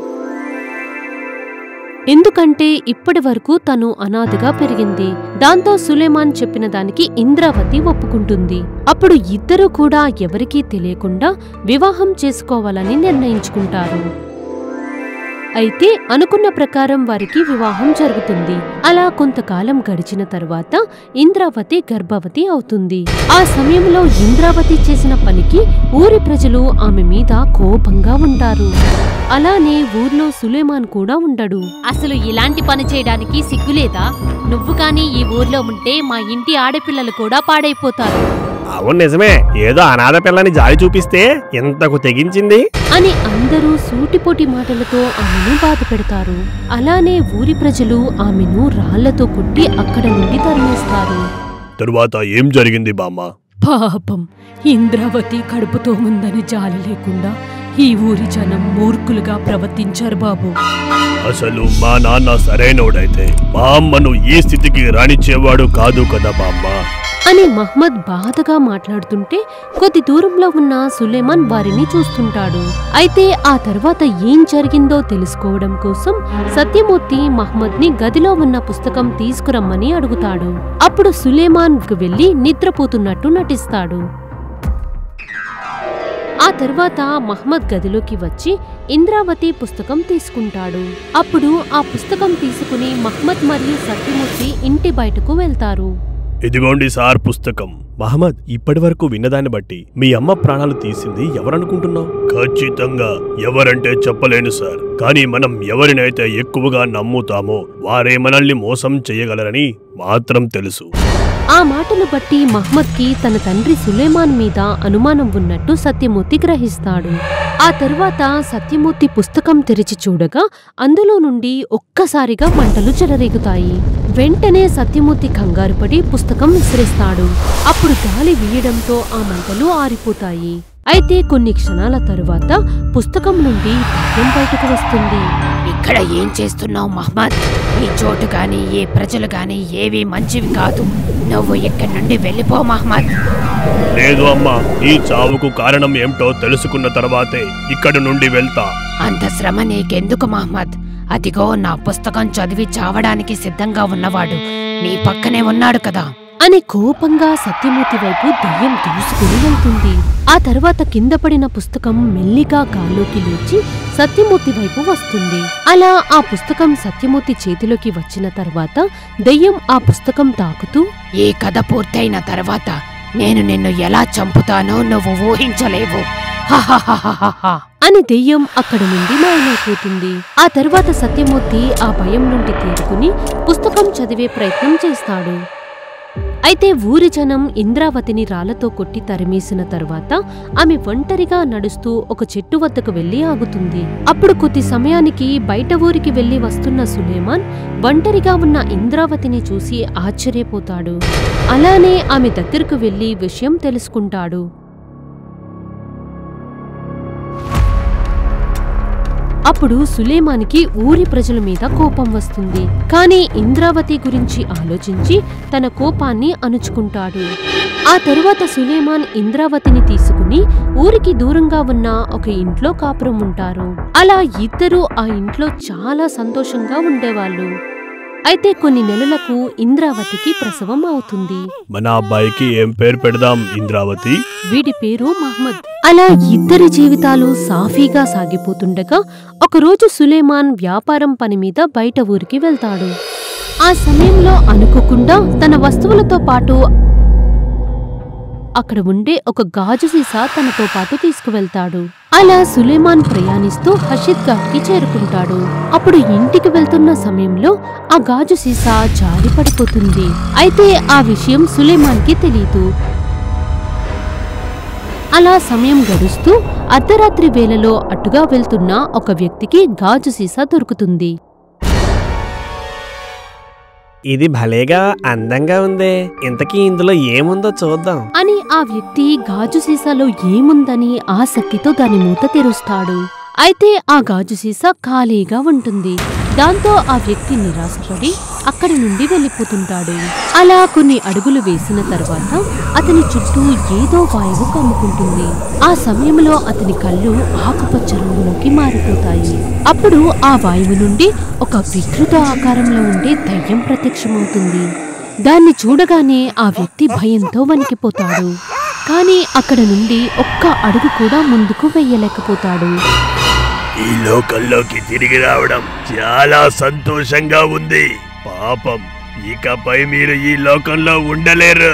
B: ఎందుకంటే ఇప్పటి వరకు తను అనాథగా పెరిగింది దాంతో సులేమాన్ చెప్పిన దానికి ఇంద్రావతి ఒప్పుకుంటుంది అప్పుడు ఇద్దరూ కూడా ఎవరికీ తెలియకుండా వివాహం చేసుకోవాలని నిర్ణయించుకుంటారు అయితే అనుకున్న ప్రకారం వారికి వివాహం జరుగుతుంది అలా కొంతకాలం గడిచిన తర్వాత ఇంద్రావతి గర్భవతి అవుతుంది ఆ సమయంలో ఇంద్రావతి చేసిన పనికి ఊరి ప్రజలు ఆమె మీద కోపంగా ఉంటారు అలానే ఊర్లో సులేమాన్ కూడా ఉండడు అసలు ఇలాంటి పని చేయడానికి సిగ్గులేదా నువ్వు కాని ఈ ఊర్లో ఉంటే మా ఇంటి ఆడపిల్లలు కూడా పాడైపోతారు
C: అవును నిజమే ఏదో అనాథ పిల్లని జాలి చూపిస్తే ఎంతకు తెగించింది
B: అని అందరూ సూటిపోటి మాటలతో ఆమెను బాధ పెడతారు అలానే ఊరి ప్రజలు ఆమెను రాళ్లతో కొట్టి అక్కడ నుండి తరిమేస్తారు
C: తరువాత ఏం జరిగింది బామ్మ
B: పాపం ఇంద్రావతి కడుపుతో ఉందని జాలి లేకుండా ఈ ఊరి జనం మూర్ఖులుగా ప్రవర్తించారు బాబు
C: అసలు మా నాన్న సరైనోడైతే మా అమ్మను ఈ స్థితికి రానిచ్చేవాడు కాదు కదా బామ్మ
B: అని మహ్మద్ బాధగా మాట్లాడుతుంటే కొద్ది దూరంలో ఉన్న సులేమాన్ వారిని చూస్తుంటాడు అయితే ఆ తర్వాత ఏం జరిగిందో తెలుసుకోవడం కోసం సత్యమూర్తి మహ్మద్ ని గదిలో ఉన్న పుస్తకం తీసుకురమ్మని అడుగుతాడు అప్పుడు సులేమాన్ కు వెళ్లి నిద్రపోతున్నట్టు నటిస్తాడు ఆ తర్వాత మహ్మద్ గదిలోకి వచ్చి ఇంద్రావతి పుస్తకం తీసుకుంటాడు అప్పుడు ఆ పుస్తకం తీసుకుని మహ్మద్ మరియు సత్యమూర్తి ఇంటి బయటకు వెళ్తారు
C: ఇదిగోండి సార్ పుస్తకం మహమ్మద్ ఇప్పటి వరకు విన్నదాన్ని బట్టి మీ అమ్మ ప్రాణాలు తీసింది ఎవరనుకుంటున్నావు ఖచ్చితంగా ఎవరంటే చెప్పలేను సార్ కానీ మనం ఎవరినైతే ఎక్కువగా నమ్ముతామో వారే మనల్ని మోసం చేయగలరని మాత్రం తెలుసు
B: ఆ మాటలు బట్టి మహ్మద్కి తన తండ్రి సులేమాన్ మీద అనుమానం ఉన్నట్టు సత్యమూర్తి గ్రహిస్తాడు ఆ తరువాత సత్యమూర్తి పుస్తకం తెరిచి చూడగా అందులో నుండి ఒక్కసారిగా మంటలు చెలరేగుతాయి వెంటనే సత్యమూర్తి కంగారుపడి పుస్తకం విసిరేస్తాడు అప్పుడు గాలి వీయడంతో ఆ మంటలు ఆరిపోతాయి అయితే కొన్ని క్షణాల తరువాత పుస్తకం నుండి దయ్యం బయటకు వస్తుంది
D: ఇక్కడ ఏం చేస్తున్నావు మహమ్మద్ ఈ చోటు గాని ఏ ప్రజలు గాని ఏవి మంచివి కాదు నువ్వు ఇక్కడి నుండి వెళ్ళిపో మహమ్మద్
C: లేదు అమ్మా ఈ చావుకు కారణం ఏమిటో తెలుసుకున్న తర్వాతే ఇక్కడి నుండి వెళ్తా
D: అంత శ్రమ నీకెందుకు మహమ్మద్ అదిగో నా పుస్తకం చదివి చావడానికి సిద్ధంగా ఉన్నవాడు నీ పక్కనే ఉన్నాడు కదా
B: అని కోపంగా సత్యమూర్తి వైపు దెయ్యం దూసుకుని వెళ్తుంది ఆ తర్వాత కింద పడిన పుస్తకం మెల్లిగా గాల్లోకి లేచి సత్యమూర్తి వైపు వస్తుంది అలా ఆ పుస్తకం సత్యమూర్తి చేతిలోకి వచ్చిన తర్వాత దెయ్యం ఆ పుస్తకం తాకుతూ
D: ఈ కథ పూర్తయిన తర్వాత నేను నిన్ను ఎలా చంపుతానో నువ్వు ఊహించలేవు హహహహహహ.
B: అని దెయ్యం అక్కడి నుండి మాయమైపోతుంది ఆ తర్వాత సత్యమూర్తి ఆ భయం నుండి తేరుకుని పుస్తకం చదివే ప్రయత్నం చేస్తాడు అయితే ఊరి జనం ఇంద్రావతిని రాళ్లతో కొట్టి తరిమేసిన తరువాత ఆమె ఒంటరిగా నడుస్తూ ఒక చెట్టు వద్దకు వెళ్లి ఆగుతుంది అప్పుడు కొద్ది సమయానికి బయట ఊరికి వెళ్లి వస్తున్న సులేమాన్ ఒంటరిగా ఉన్న ఇంద్రావతిని చూసి ఆశ్చర్యపోతాడు అలానే ఆమె దగ్గరకు వెళ్లి విషయం తెలుసుకుంటాడు అప్పుడు సులేమానికి ఊరి ప్రజల మీద కోపం వస్తుంది కానీ ఇంద్రావతి గురించి ఆలోచించి తన కోపాన్ని అణుచుకుంటాడు ఆ తరువాత సులేమాన్ ఇంద్రావతిని తీసుకుని ఊరికి దూరంగా ఉన్న ఒక ఇంట్లో కాపురం ఉంటారు అలా ఇద్దరూ ఆ ఇంట్లో చాలా సంతోషంగా ఉండేవాళ్ళు అయితే కొన్ని నెలలకు ఇంద్రావతికి ప్రసవం అవుతుంది
C: మన అబ్బాయికి ఏం పేరు పెడదాం ఇంద్రావతి
B: వీడి పేరు మహ్మద్ అలా ఇద్దరి జీవితాలు సాఫీగా సాగిపోతుండగా ఒకరోజు సులేమాన్ వ్యాపారం పని మీద బయట ఊరికి వెళ్తాడు ఆ సమయంలో అనుకోకుండా తన వస్తువులతో పాటు అక్కడ ఉండే ఒక గాజు సీసా తనతో పాటు తీసుకువెళ్తాడు అలా సులేమాన్ ప్రయాణిస్తూ హషీద్ ఘాట్కి చేరుకుంటాడు అప్పుడు ఇంటికి వెళ్తున్న సమయంలో ఆ గాజు సీసా జారి పడిపోతుంది అయితే ఆ విషయం సులేమాన్కి తెలీదు అలా సమయం గడుస్తూ అర్ధరాత్రి వేళలో అటుగా వెళ్తున్న ఒక వ్యక్తికి గాజు సీసా దొరుకుతుంది
E: ఇది భలేగా అందంగా ఉందే ఇంతకీ ఇందులో ఏముందో చూద్దాం
B: అని ఆ వ్యక్తి గాజు సీసాలో ఏముందని ఆసక్తితో దాని మూత తెరుస్తాడు అయితే ఆ గాజు సీసా ఖాళీగా ఉంటుంది దాంతో ఆ వ్యక్తి నిరాశపడి అక్కడి నుండి వెళ్ళిపోతుంటాడు అలా కొన్ని అడుగులు వేసిన తర్వాత అతని చుట్టూ ఏదో వాయువు కమ్ముకుంటుంది ఆ సమయంలో అతని కళ్ళు ఆకుపచ్చ రంగులోకి మారిపోతాయి అప్పుడు ఆ వాయువు నుండి ఒక వికృత ఆకారంలో ఉండే దయ్యం ప్రత్యక్షమవుతుంది దాన్ని చూడగానే ఆ వ్యక్తి భయంతో వణికిపోతాడు కానీ అక్కడ నుండి ఒక్క అడుగు కూడా ముందుకు వెయ్యలేకపోతాడు
C: ఈ లోకంలోకి తిరిగి రావడం చాలా సంతోషంగా ఉంది పాపం ఇకపై మీరు ఈ లోకంలో ఉండలేరు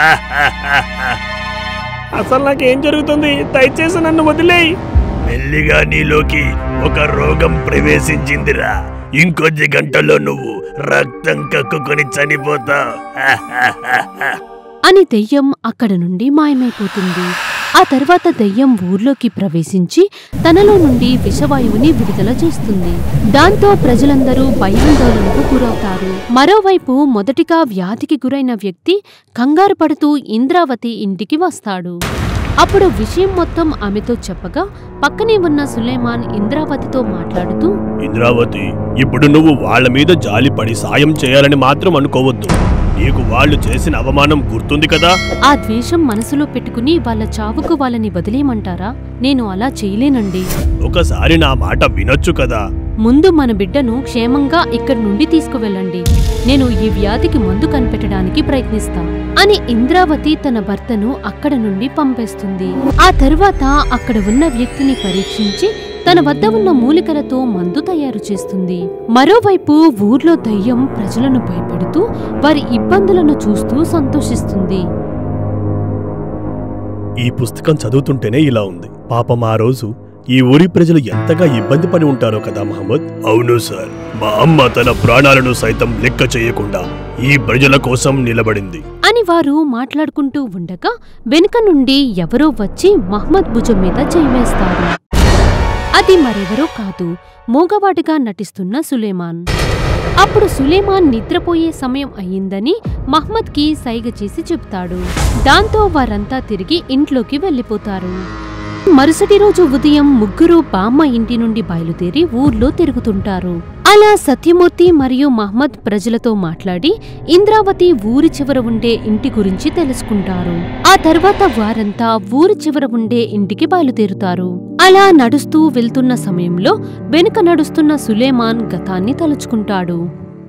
E: అసలు నాకేం జరుగుతుంది దయచేసి నన్ను వదిలేయి
C: మెల్లిగా నీలోకి ఒక రోగం ప్రవేశించిందిరా ఇంకొద్ది గంటల్లో నువ్వు రక్తం కక్కుకొని చనిపోతావు
B: అని దెయ్యం అక్కడ నుండి మాయమైపోతుంది ఆ తర్వాత దెయ్యం ఊర్లోకి ప్రవేశించి తనలో నుండి విషవాయువుని విడుదల చేస్తుంది దాంతో ప్రజలందరూ భయాందోళనకు గురవుతారు మరోవైపు మొదటిగా వ్యాధికి గురైన వ్యక్తి కంగారు పడుతూ ఇంద్రావతి ఇంటికి వస్తాడు అప్పుడు విషయం మొత్తం ఆమెతో చెప్పగా పక్కనే ఉన్న సులేమాన్ ఇంద్రావతితో మాట్లాడుతూ
C: ఇంద్రావతి ఇప్పుడు నువ్వు వాళ్ళ మీద జాలిపడి సాయం చేయాలని మాత్రం అనుకోవద్దు నీకు వాళ్ళు చేసిన అవమానం గుర్తుంది కదా
B: ఆ ద్వేషం మనసులో పెట్టుకుని వాళ్ళ చావుకు వాళ్ళని వదిలేయమంటారా నేను అలా చేయలేనండి
C: ఒకసారి నా మాట వినొచ్చు కదా
B: ముందు మన బిడ్డను క్షేమంగా ఇక్కడి నుండి తీసుకువెళ్ళండి నేను ఈ వ్యాధికి మందు కనిపెట్టడానికి ప్రయత్నిస్తా అని ఇంద్రావతి తన భర్తను అక్కడ నుండి పంపేస్తుంది ఆ తరువాత అక్కడ ఉన్న వ్యక్తిని పరీక్షించి తన వద్ద ఉన్న మూలికలతో మందు తయారు చేస్తుంది మరోవైపు ఊర్లో దయ్యం ప్రజలను భయపెడుతూ వారి ఇబ్బందులను చూస్తూ సంతోషిస్తుంది
C: ఈ పుస్తకం చదువుతుంటేనే ఇలా ఉంది పాపం ఆ రోజు ఈ ఊరి ప్రజలు ఎంతగా ఇబ్బంది పడి ఉంటారో కదా మహమ్మద్ అవును సార్ మా అమ్మ తన ప్రాణాలను సైతం లెక్క చేయకుండా ఈ ప్రజల కోసం నిలబడింది
B: అని వారు మాట్లాడుకుంటూ ఉండగా వెనుక నుండి ఎవరో వచ్చి మహ్మద్ భుజం మీద చేయివేస్తారు అది మరెవరో కాదు మూగవాడిగా నటిస్తున్న సులేమాన్ అప్పుడు సులేమాన్ నిద్రపోయే సమయం అయ్యిందని మహ్మద్కి సైగ చేసి చెప్తాడు దాంతో వారంతా తిరిగి ఇంట్లోకి వెళ్ళిపోతారు మరుసటి రోజు ఉదయం ముగ్గురు బామ్మ ఇంటి నుండి బయలుదేరి ఊర్లో తిరుగుతుంటారు అలా సత్యమూర్తి మరియు మహ్మద్ ప్రజలతో మాట్లాడి ఇంద్రావతి ఊరి చివర ఉండే ఇంటి గురించి తెలుసుకుంటారు ఆ తర్వాత వారంతా ఊరి చివర ఉండే ఇంటికి బయలుదేరుతారు అలా నడుస్తూ వెళ్తున్న సమయంలో వెనుక నడుస్తున్న సులేమాన్ గతాన్ని తలుచుకుంటాడు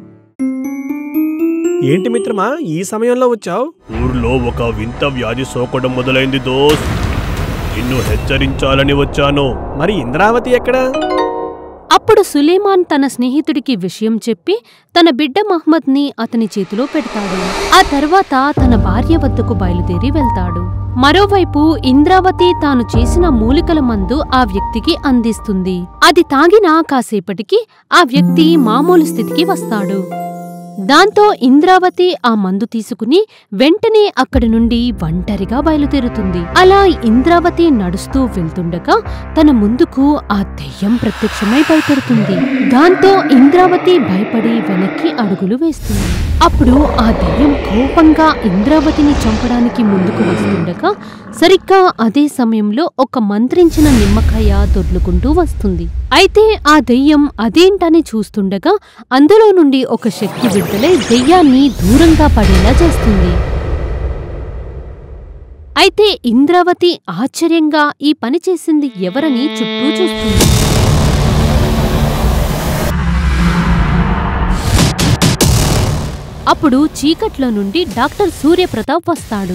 E: ఏంటి మిత్రమా ఈ సమయంలో వచ్చావు
C: ఊర్లో ఒక వింత వ్యాధి సోకడం మొదలైంది దోస్ నిన్ను హెచ్చరించాలని వచ్చాను
E: మరి ఇంద్రావతి ఎక్కడా
B: అప్పుడు సులేమాన్ తన స్నేహితుడికి విషయం చెప్పి తన బిడ్డ మహ్మద్ని అతని చేతిలో పెడతాడు ఆ తర్వాత తన భార్య వద్దకు బయలుదేరి వెళ్తాడు మరోవైపు ఇంద్రావతి తాను చేసిన మూలికల మందు ఆ వ్యక్తికి అందిస్తుంది అది తాగిన కాసేపటికి ఆ వ్యక్తి మామూలు స్థితికి వస్తాడు దాంతో ఇంద్రావతి ఆ మందు తీసుకుని వెంటనే అక్కడి నుండి ఒంటరిగా బయలుదేరుతుంది అలా ఇంద్రావతి నడుస్తూ వెళ్తుండగా తన ముందుకు ఆ దెయ్యం ప్రత్యక్షమై భయపడుతుంది దాంతో ఇంద్రావతి భయపడి వెనక్కి అడుగులు వేస్తుంది అప్పుడు ఆ దెయ్యం కోపంగా ఇంద్రావతిని చంపడానికి ముందుకు వస్తుండగా సరిగ్గా అదే సమయంలో ఒక మంత్రించిన నిమ్మకాయ దొర్లుకుంటూ వస్తుంది అయితే ఆ దెయ్యం అదేంటని చూస్తుండగా అందులో నుండి ఒక శక్తి విడుదలై దెయ్యాన్ని దూరంగా పడేలా చేస్తుంది అయితే ఇంద్రావతి ఆశ్చర్యంగా ఈ పని చేసింది ఎవరని చుట్టూ చూస్తుంది అప్పుడు చీకట్లో నుండి డాక్టర్ సూర్యప్రతాప్ వస్తాడు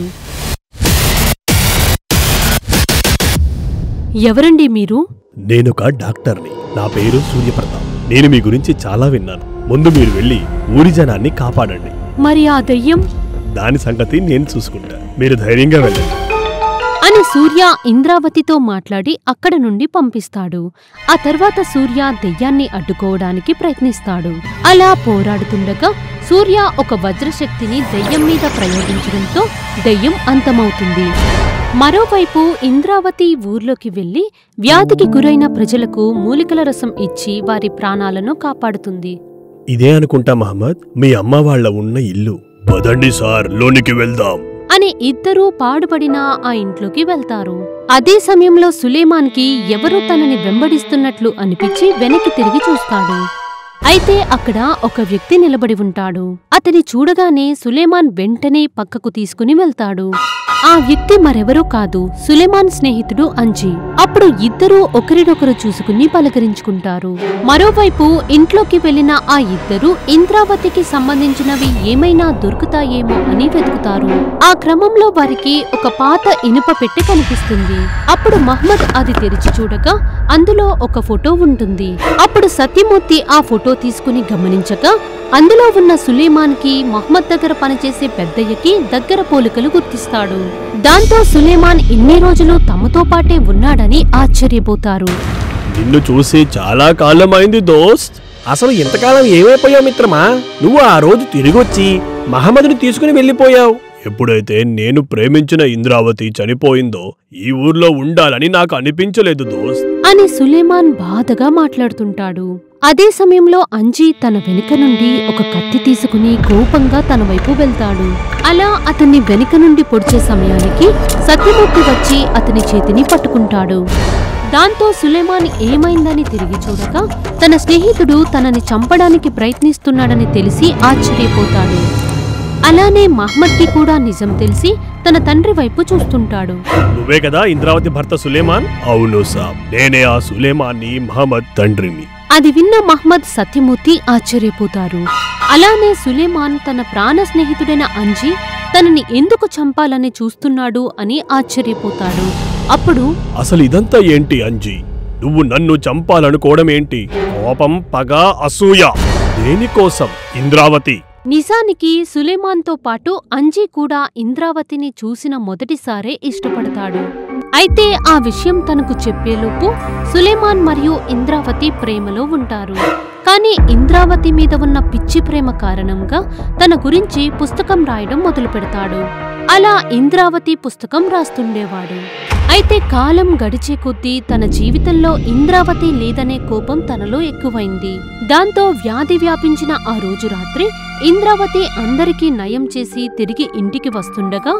B: ఎవరండి మీరు
C: నేనొక డాక్టర్ని నా పేరు సూర్యప్రతాప్ నేను మీ గురించి చాలా విన్నాను ముందు మీరు వెళ్ళి ఊరి జనాన్ని కాపాడండి
B: మరి ఆ దెయ్యం
C: దాని సంగతి నేను చూసుకుంటా మీరు ధైర్యంగా వెళ్ళండి
B: అని సూర్య ఇంద్రావతితో మాట్లాడి అక్కడ నుండి పంపిస్తాడు ఆ తర్వాత సూర్య దెయ్యాన్ని అడ్డుకోవడానికి ప్రయత్నిస్తాడు అలా పోరాడుతుండగా సూర్య ఒక వజ్రశక్తిని దెయ్యం మీద ప్రయోగించడంతో దెయ్యం అంతమవుతుంది మరోవైపు ఇంద్రావతి ఊర్లోకి వెళ్లి వ్యాధికి గురైన ప్రజలకు మూలికల రసం ఇచ్చి వారి ప్రాణాలను కాపాడుతుంది
C: ఇదే అనుకుంటా మహమ్మద్ మీ అమ్మ వాళ్ళ ఉన్న ఇల్లు పదండి సార్ లోనికి వెళ్దాం
B: అని ఇద్దరూ పాడుపడిన ఆ ఇంట్లోకి వెళ్తారు అదే సమయంలో సులేమాన్కి ఎవరో తనని వెంబడిస్తున్నట్లు అనిపించి వెనక్కి తిరిగి చూస్తాడు అయితే అక్కడ ఒక వ్యక్తి నిలబడి ఉంటాడు అతని చూడగానే సులేమాన్ వెంటనే పక్కకు తీసుకుని వెళ్తాడు ఆ వ్యక్తి మరెవరో కాదు సులేమాన్ స్నేహితుడు అంజీ అప్పుడు ఇద్దరూ ఒకరినొకరు చూసుకుని పలకరించుకుంటారు మరోవైపు ఇంట్లోకి వెళ్లిన ఆ ఇద్దరు ఇంద్రావతికి సంబంధించినవి ఏమైనా దొరుకుతాయేమో అని వెతుకుతారు ఆ క్రమంలో వారికి ఒక పాత ఇనుప పెట్టె కనిపిస్తుంది అప్పుడు మహ్మద్ అది తెరిచి చూడగా అందులో ఒక ఫోటో ఉంటుంది అప్పుడు సత్యమూర్తి ఆ ఫోటో తీసుకుని గమనించగా అందులో ఉన్న సులేమాన్కి మహ్మద్ దగ్గర పనిచేసే పెద్దయ్యకి దగ్గర పోలికలు గుర్తిస్తాడు దాంతో సులేమాన్ ఇన్ని రోజులు తమతో పాటే ఉన్నాడని ఆశ్చర్యపోతారు
C: నిన్ను చూసి చాలా కాలం అయింది దోస్త్ అసలు ఇంతకాలం ఏమైపోయావు మిత్రమా నువ్వు ఆ రోజు తిరిగొచ్చి మహమ్మద్ని తీసుకుని వెళ్ళిపోయావు ఎప్పుడైతే నేను ప్రేమించిన ఇంద్రావతి చనిపోయిందో ఈ ఊర్లో ఉండాలని నాకు అనిపించలేదు దోస్త్
B: అని సులేమాన్ బాధగా మాట్లాడుతుంటాడు అదే సమయంలో అంజీ తన వెనుక నుండి ఒక కత్తి తీసుకుని కోపంగా తన వైపు వెళ్తాడు అలా అతన్ని వెనుక నుండి పొడిచే సమయానికి సత్యమూర్తి వచ్చి అతని చేతిని పట్టుకుంటాడు దాంతో సులేమాన్ ఏమైందని తిరిగి చూడగా తన స్నేహితుడు తనని చంపడానికి ప్రయత్నిస్తున్నాడని తెలిసి ఆశ్చర్యపోతాడు అలానే మహ్మద్కి కూడా నిజం తెలిసి తన తండ్రి వైపు చూస్తుంటాడు
C: నువ్వే కదా ఇంద్రావతి భర్త సులేమాన్ అవును సాబ్ నేనే ఆ సులేమాన్ని మహమ్మద్ తండ్రిని
B: అది విన్న మహ్మద్ సత్యమూర్తి ఆశ్చర్యపోతారు అలానే సులేమాన్ తన ప్రాణ స్నేహితుడైన అంజీ తనని ఎందుకు చంపాలని చూస్తున్నాడు అని ఆశ్చర్యపోతాడు అప్పుడు
C: అసలు ఇదంతా ఏంటి అంజీ నువ్వు నన్ను చంపాలనుకోవడం ఏంటి కోపం పగ అసూయ దేనికోసం ఇంద్రావతి
B: నిజానికి సులేమాన్తో పాటు అంజీ కూడా ఇంద్రావతిని చూసిన మొదటిసారే ఇష్టపడతాడు అయితే ఆ విషయం తనకు చెప్పేలోపు సులేమాన్ మరియు ఇంద్రావతి ప్రేమలో ఉంటారు కానీ ఇంద్రావతి మీద ఉన్న పిచ్చి ప్రేమ కారణంగా తన గురించి పుస్తకం రాయడం మొదలు పెడతాడు అలా ఇంద్రావతి పుస్తకం రాస్తుండేవాడు అయితే కాలం గడిచే కొద్దీ తన జీవితంలో ఇంద్రావతి లేదనే కోపం తనలో ఎక్కువైంది దాంతో వ్యాధి వ్యాపించిన ఆ రోజు రాత్రి ఇంద్రావతి అందరికీ నయం చేసి తిరిగి ఇంటికి వస్తుండగా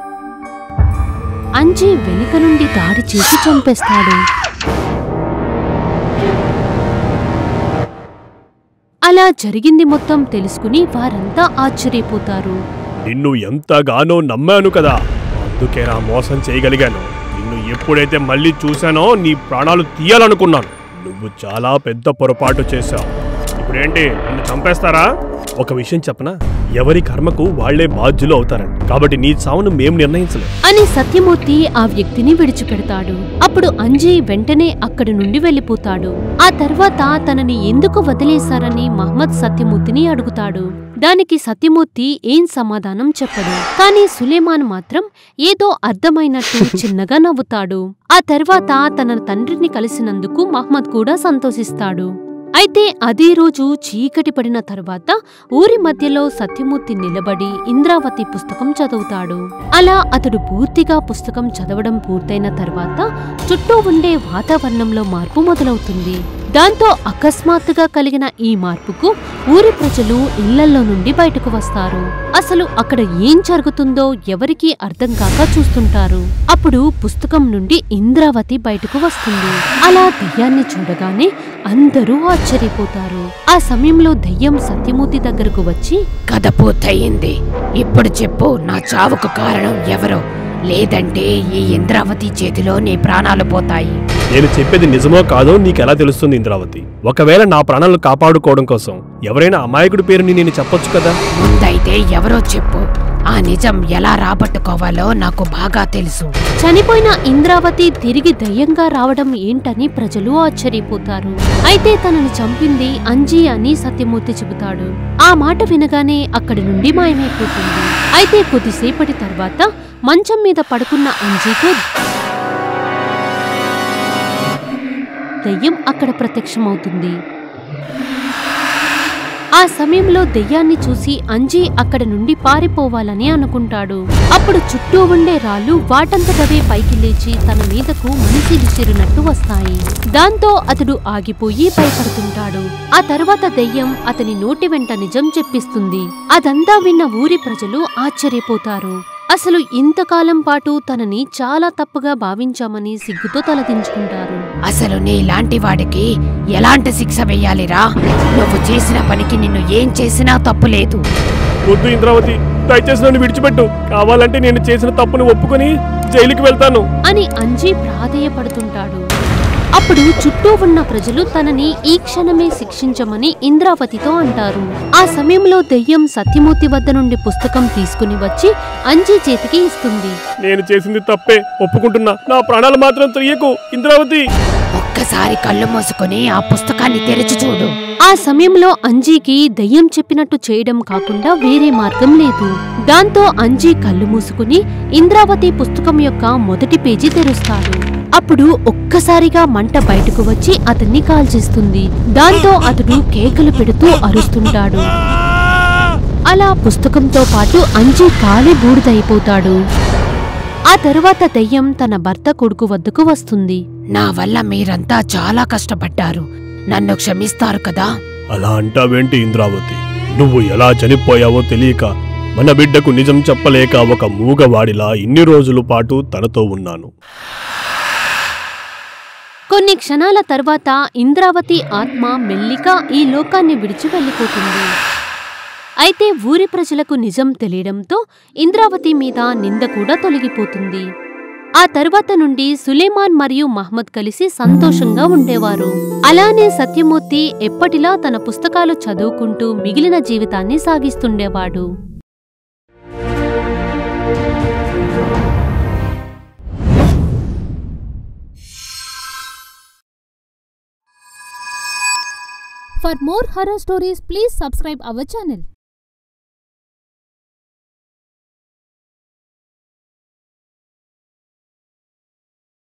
B: అంజీ వెనుక నుండి దాడి చేసి చంపేస్తాడు అలా జరిగింది మొత్తం తెలుసుకుని వారంతా ఆశ్చర్యపోతారు
C: నిన్ను ఎంతగానో నమ్మాను కదా అందుకేరా మోసం చేయగలిగాను నిన్ను ఎప్పుడైతే మళ్ళీ చూశానో నీ ప్రాణాలు తీయాలనుకున్నాను నువ్వు చాలా పెద్ద పొరపాటు చేశావు ఇప్పుడేంటి నన్ను చంపేస్తారా ఒక విషయం చెప్పనా ఎవరి కర్మకు వాళ్లే బాధ్యులు అవుతారండి కాబట్టి నీ చావును మేం నిర్ణయించలేం
B: అని సత్యమూర్తి ఆ వ్యక్తిని విడిచిపెడతాడు అప్పుడు అంజీ వెంటనే అక్కడి నుండి వెళ్ళిపోతాడు ఆ తర్వాత తనని ఎందుకు వదిలేశారని మహ్మద్ సత్యమూర్తిని అడుగుతాడు దానికి సత్యమూర్తి ఏం సమాధానం చెప్పడు కానీ సులేమాన్ మాత్రం ఏదో అర్థమైనట్టు చిన్నగా నవ్వుతాడు ఆ తర్వాత తన తండ్రిని కలిసినందుకు మహ్మద్ కూడా సంతోషిస్తాడు అయితే అదే రోజు చీకటి పడిన తరువాత ఊరి మధ్యలో సత్యమూర్తి నిలబడి ఇంద్రావతి పుస్తకం చదువుతాడు అలా అతడు పూర్తిగా పుస్తకం చదవడం పూర్తయిన తర్వాత చుట్టూ ఉండే వాతావరణంలో మార్పు మొదలవుతుంది దాంతో అకస్మాత్తుగా కలిగిన ఈ మార్పుకు ఊరి ప్రజలు ఇళ్లల్లో నుండి బయటకు వస్తారు అసలు అక్కడ ఏం జరుగుతుందో ఎవరికీ అర్థం కాక చూస్తుంటారు అప్పుడు పుస్తకం నుండి ఇంద్రావతి బయటకు వస్తుంది అలా దెయ్యాన్ని చూడగానే అందరూ ఆశ్చర్యపోతారు ఆ సమయంలో దెయ్యం సత్యమూర్తి దగ్గరకు వచ్చి
D: కథ పూర్తయింది ఇప్పుడు చెప్పు నా చావుకు కారణం ఎవరో లేదంటే ఈ ఇంద్రావతి చేతిలో నీ ప్రాణాలు పోతాయి
C: నేను చెప్పేది నిజమో కాదో నీకెలా తెలుస్తుంది ఇంద్రావతి ఒకవేళ నా ప్రాణాలను కాపాడుకోవడం కోసం ఎవరైనా అమాయకుడి పేరుని నేను చెప్పొచ్చు కదా
D: ముందైతే ఎవరో చెప్పు ఆ నిజం ఎలా రాబట్టుకోవాలో నాకు బాగా తెలుసు
B: చనిపోయిన ఇంద్రావతి తిరిగి దయ్యంగా రావడం ఏంటని ప్రజలు ఆశ్చర్యపోతారు అయితే తనని చంపింది అంజీ అని సత్యమూర్తి చెబుతాడు ఆ మాట వినగానే అక్కడి నుండి మాయమైపోతుంది అయితే కొద్దిసేపటి తర్వాత మంచం మీద పడుకున్న అంజీకు దయ్యం అక్కడ ప్రత్యక్షమవుతుంది ఆ సమయంలో దెయ్యాన్ని చూసి అంజీ అక్కడ నుండి పారిపోవాలని అనుకుంటాడు అప్పుడు చుట్టూ ఉండే రాళ్ళు వాటంతటవే పైకి లేచి తన మీదకు మనిషి విసిరినట్టు వస్తాయి దాంతో అతడు ఆగిపోయి భయపడుతుంటాడు ఆ తర్వాత దెయ్యం అతని నోటి వెంట నిజం చెప్పిస్తుంది అదంతా విన్న ఊరి ప్రజలు ఆశ్చర్యపోతారు అసలు ఇంతకాలం పాటు తనని చాలా తప్పుగా భావించామని సిగ్గుతో తలదించుకుంటారు
D: అసలు నీలాంటి వాడికి ఎలాంటి శిక్ష వెయ్యాలిరా నువ్వు చేసిన పనికి నిన్ను ఏం చేసినా తప్పులేదు
C: వద్దు ఇంద్రావతి దయచేసి నన్ను విడిచిపెట్టు కావాలంటే నేను చేసిన తప్పుని ఒప్పుకొని జైలుకి వెళ్తాను
B: అని అంజీ ప్రాధేయపడుతుంటాడు అప్పుడు చుట్టూ ఉన్న ప్రజలు తనని ఈ క్షణమే శిక్షించమని ఇంద్రావతితో అంటారు ఆ సమయంలో దెయ్యం సత్యమూర్తి వద్ద నుండి పుస్తకం తీసుకుని వచ్చి అంజీ చేతికి ఇస్తుంది
C: నేను చేసింది తప్పే ఒప్పుకుంటున్నా నా ప్రాణాలు మాత్రం తీయకు ఇంద్రావతి
D: ఒక్కసారి కళ్ళు మూసుకొని ఆ పుస్తకాన్ని తెరిచి చూడు
B: ఆ సమయంలో అంజీకి దెయ్యం చెప్పినట్టు చేయడం కాకుండా వేరే మార్గం లేదు దాంతో అంజీ కళ్ళు మూసుకుని ఇంద్రావతి పుస్తకం యొక్క మొదటి పేజీ తెరుస్తాడు అప్పుడు ఒక్కసారిగా మంట బయటకు వచ్చి అతన్ని కాల్చేస్తుంది దాంతో అతడు కేకలు పెడుతూ అరుస్తుంటాడు అలా పుస్తకంతో పాటు అంజీ కాలి బూడిదైపోతాడు ఆ తరువాత దెయ్యం తన భర్త కొడుకు వద్దకు వస్తుంది
D: నా వల్ల మీరంతా చాలా కష్టపడ్డారు నన్ను క్షమిస్తారు కదా
C: అలా అంటావేంటి ఇంద్రావతి నువ్వు ఎలా చనిపోయావో తెలియక మన బిడ్డకు నిజం చెప్పలేక ఒక మూగవాడిలా ఇన్ని రోజుల పాటు తనతో ఉన్నాను
B: కొన్ని క్షణాల తర్వాత ఇంద్రావతి ఆత్మ మెల్లిగా ఈ లోకాన్ని విడిచి వెళ్ళిపోతుంది అయితే ఊరి ప్రజలకు నిజం తెలియడంతో ఇంద్రావతి మీద నింద కూడా తొలగిపోతుంది ఆ తరువాత నుండి సులేమాన్ మరియు మహ్మద్ కలిసి సంతోషంగా ఉండేవారు అలానే సత్యమూర్తి ఎప్పటిలా తన పుస్తకాలు చదువుకుంటూ మిగిలిన జీవితాన్ని సాగిస్తుండేవాడు
F: For more horror stories, please subscribe our channel.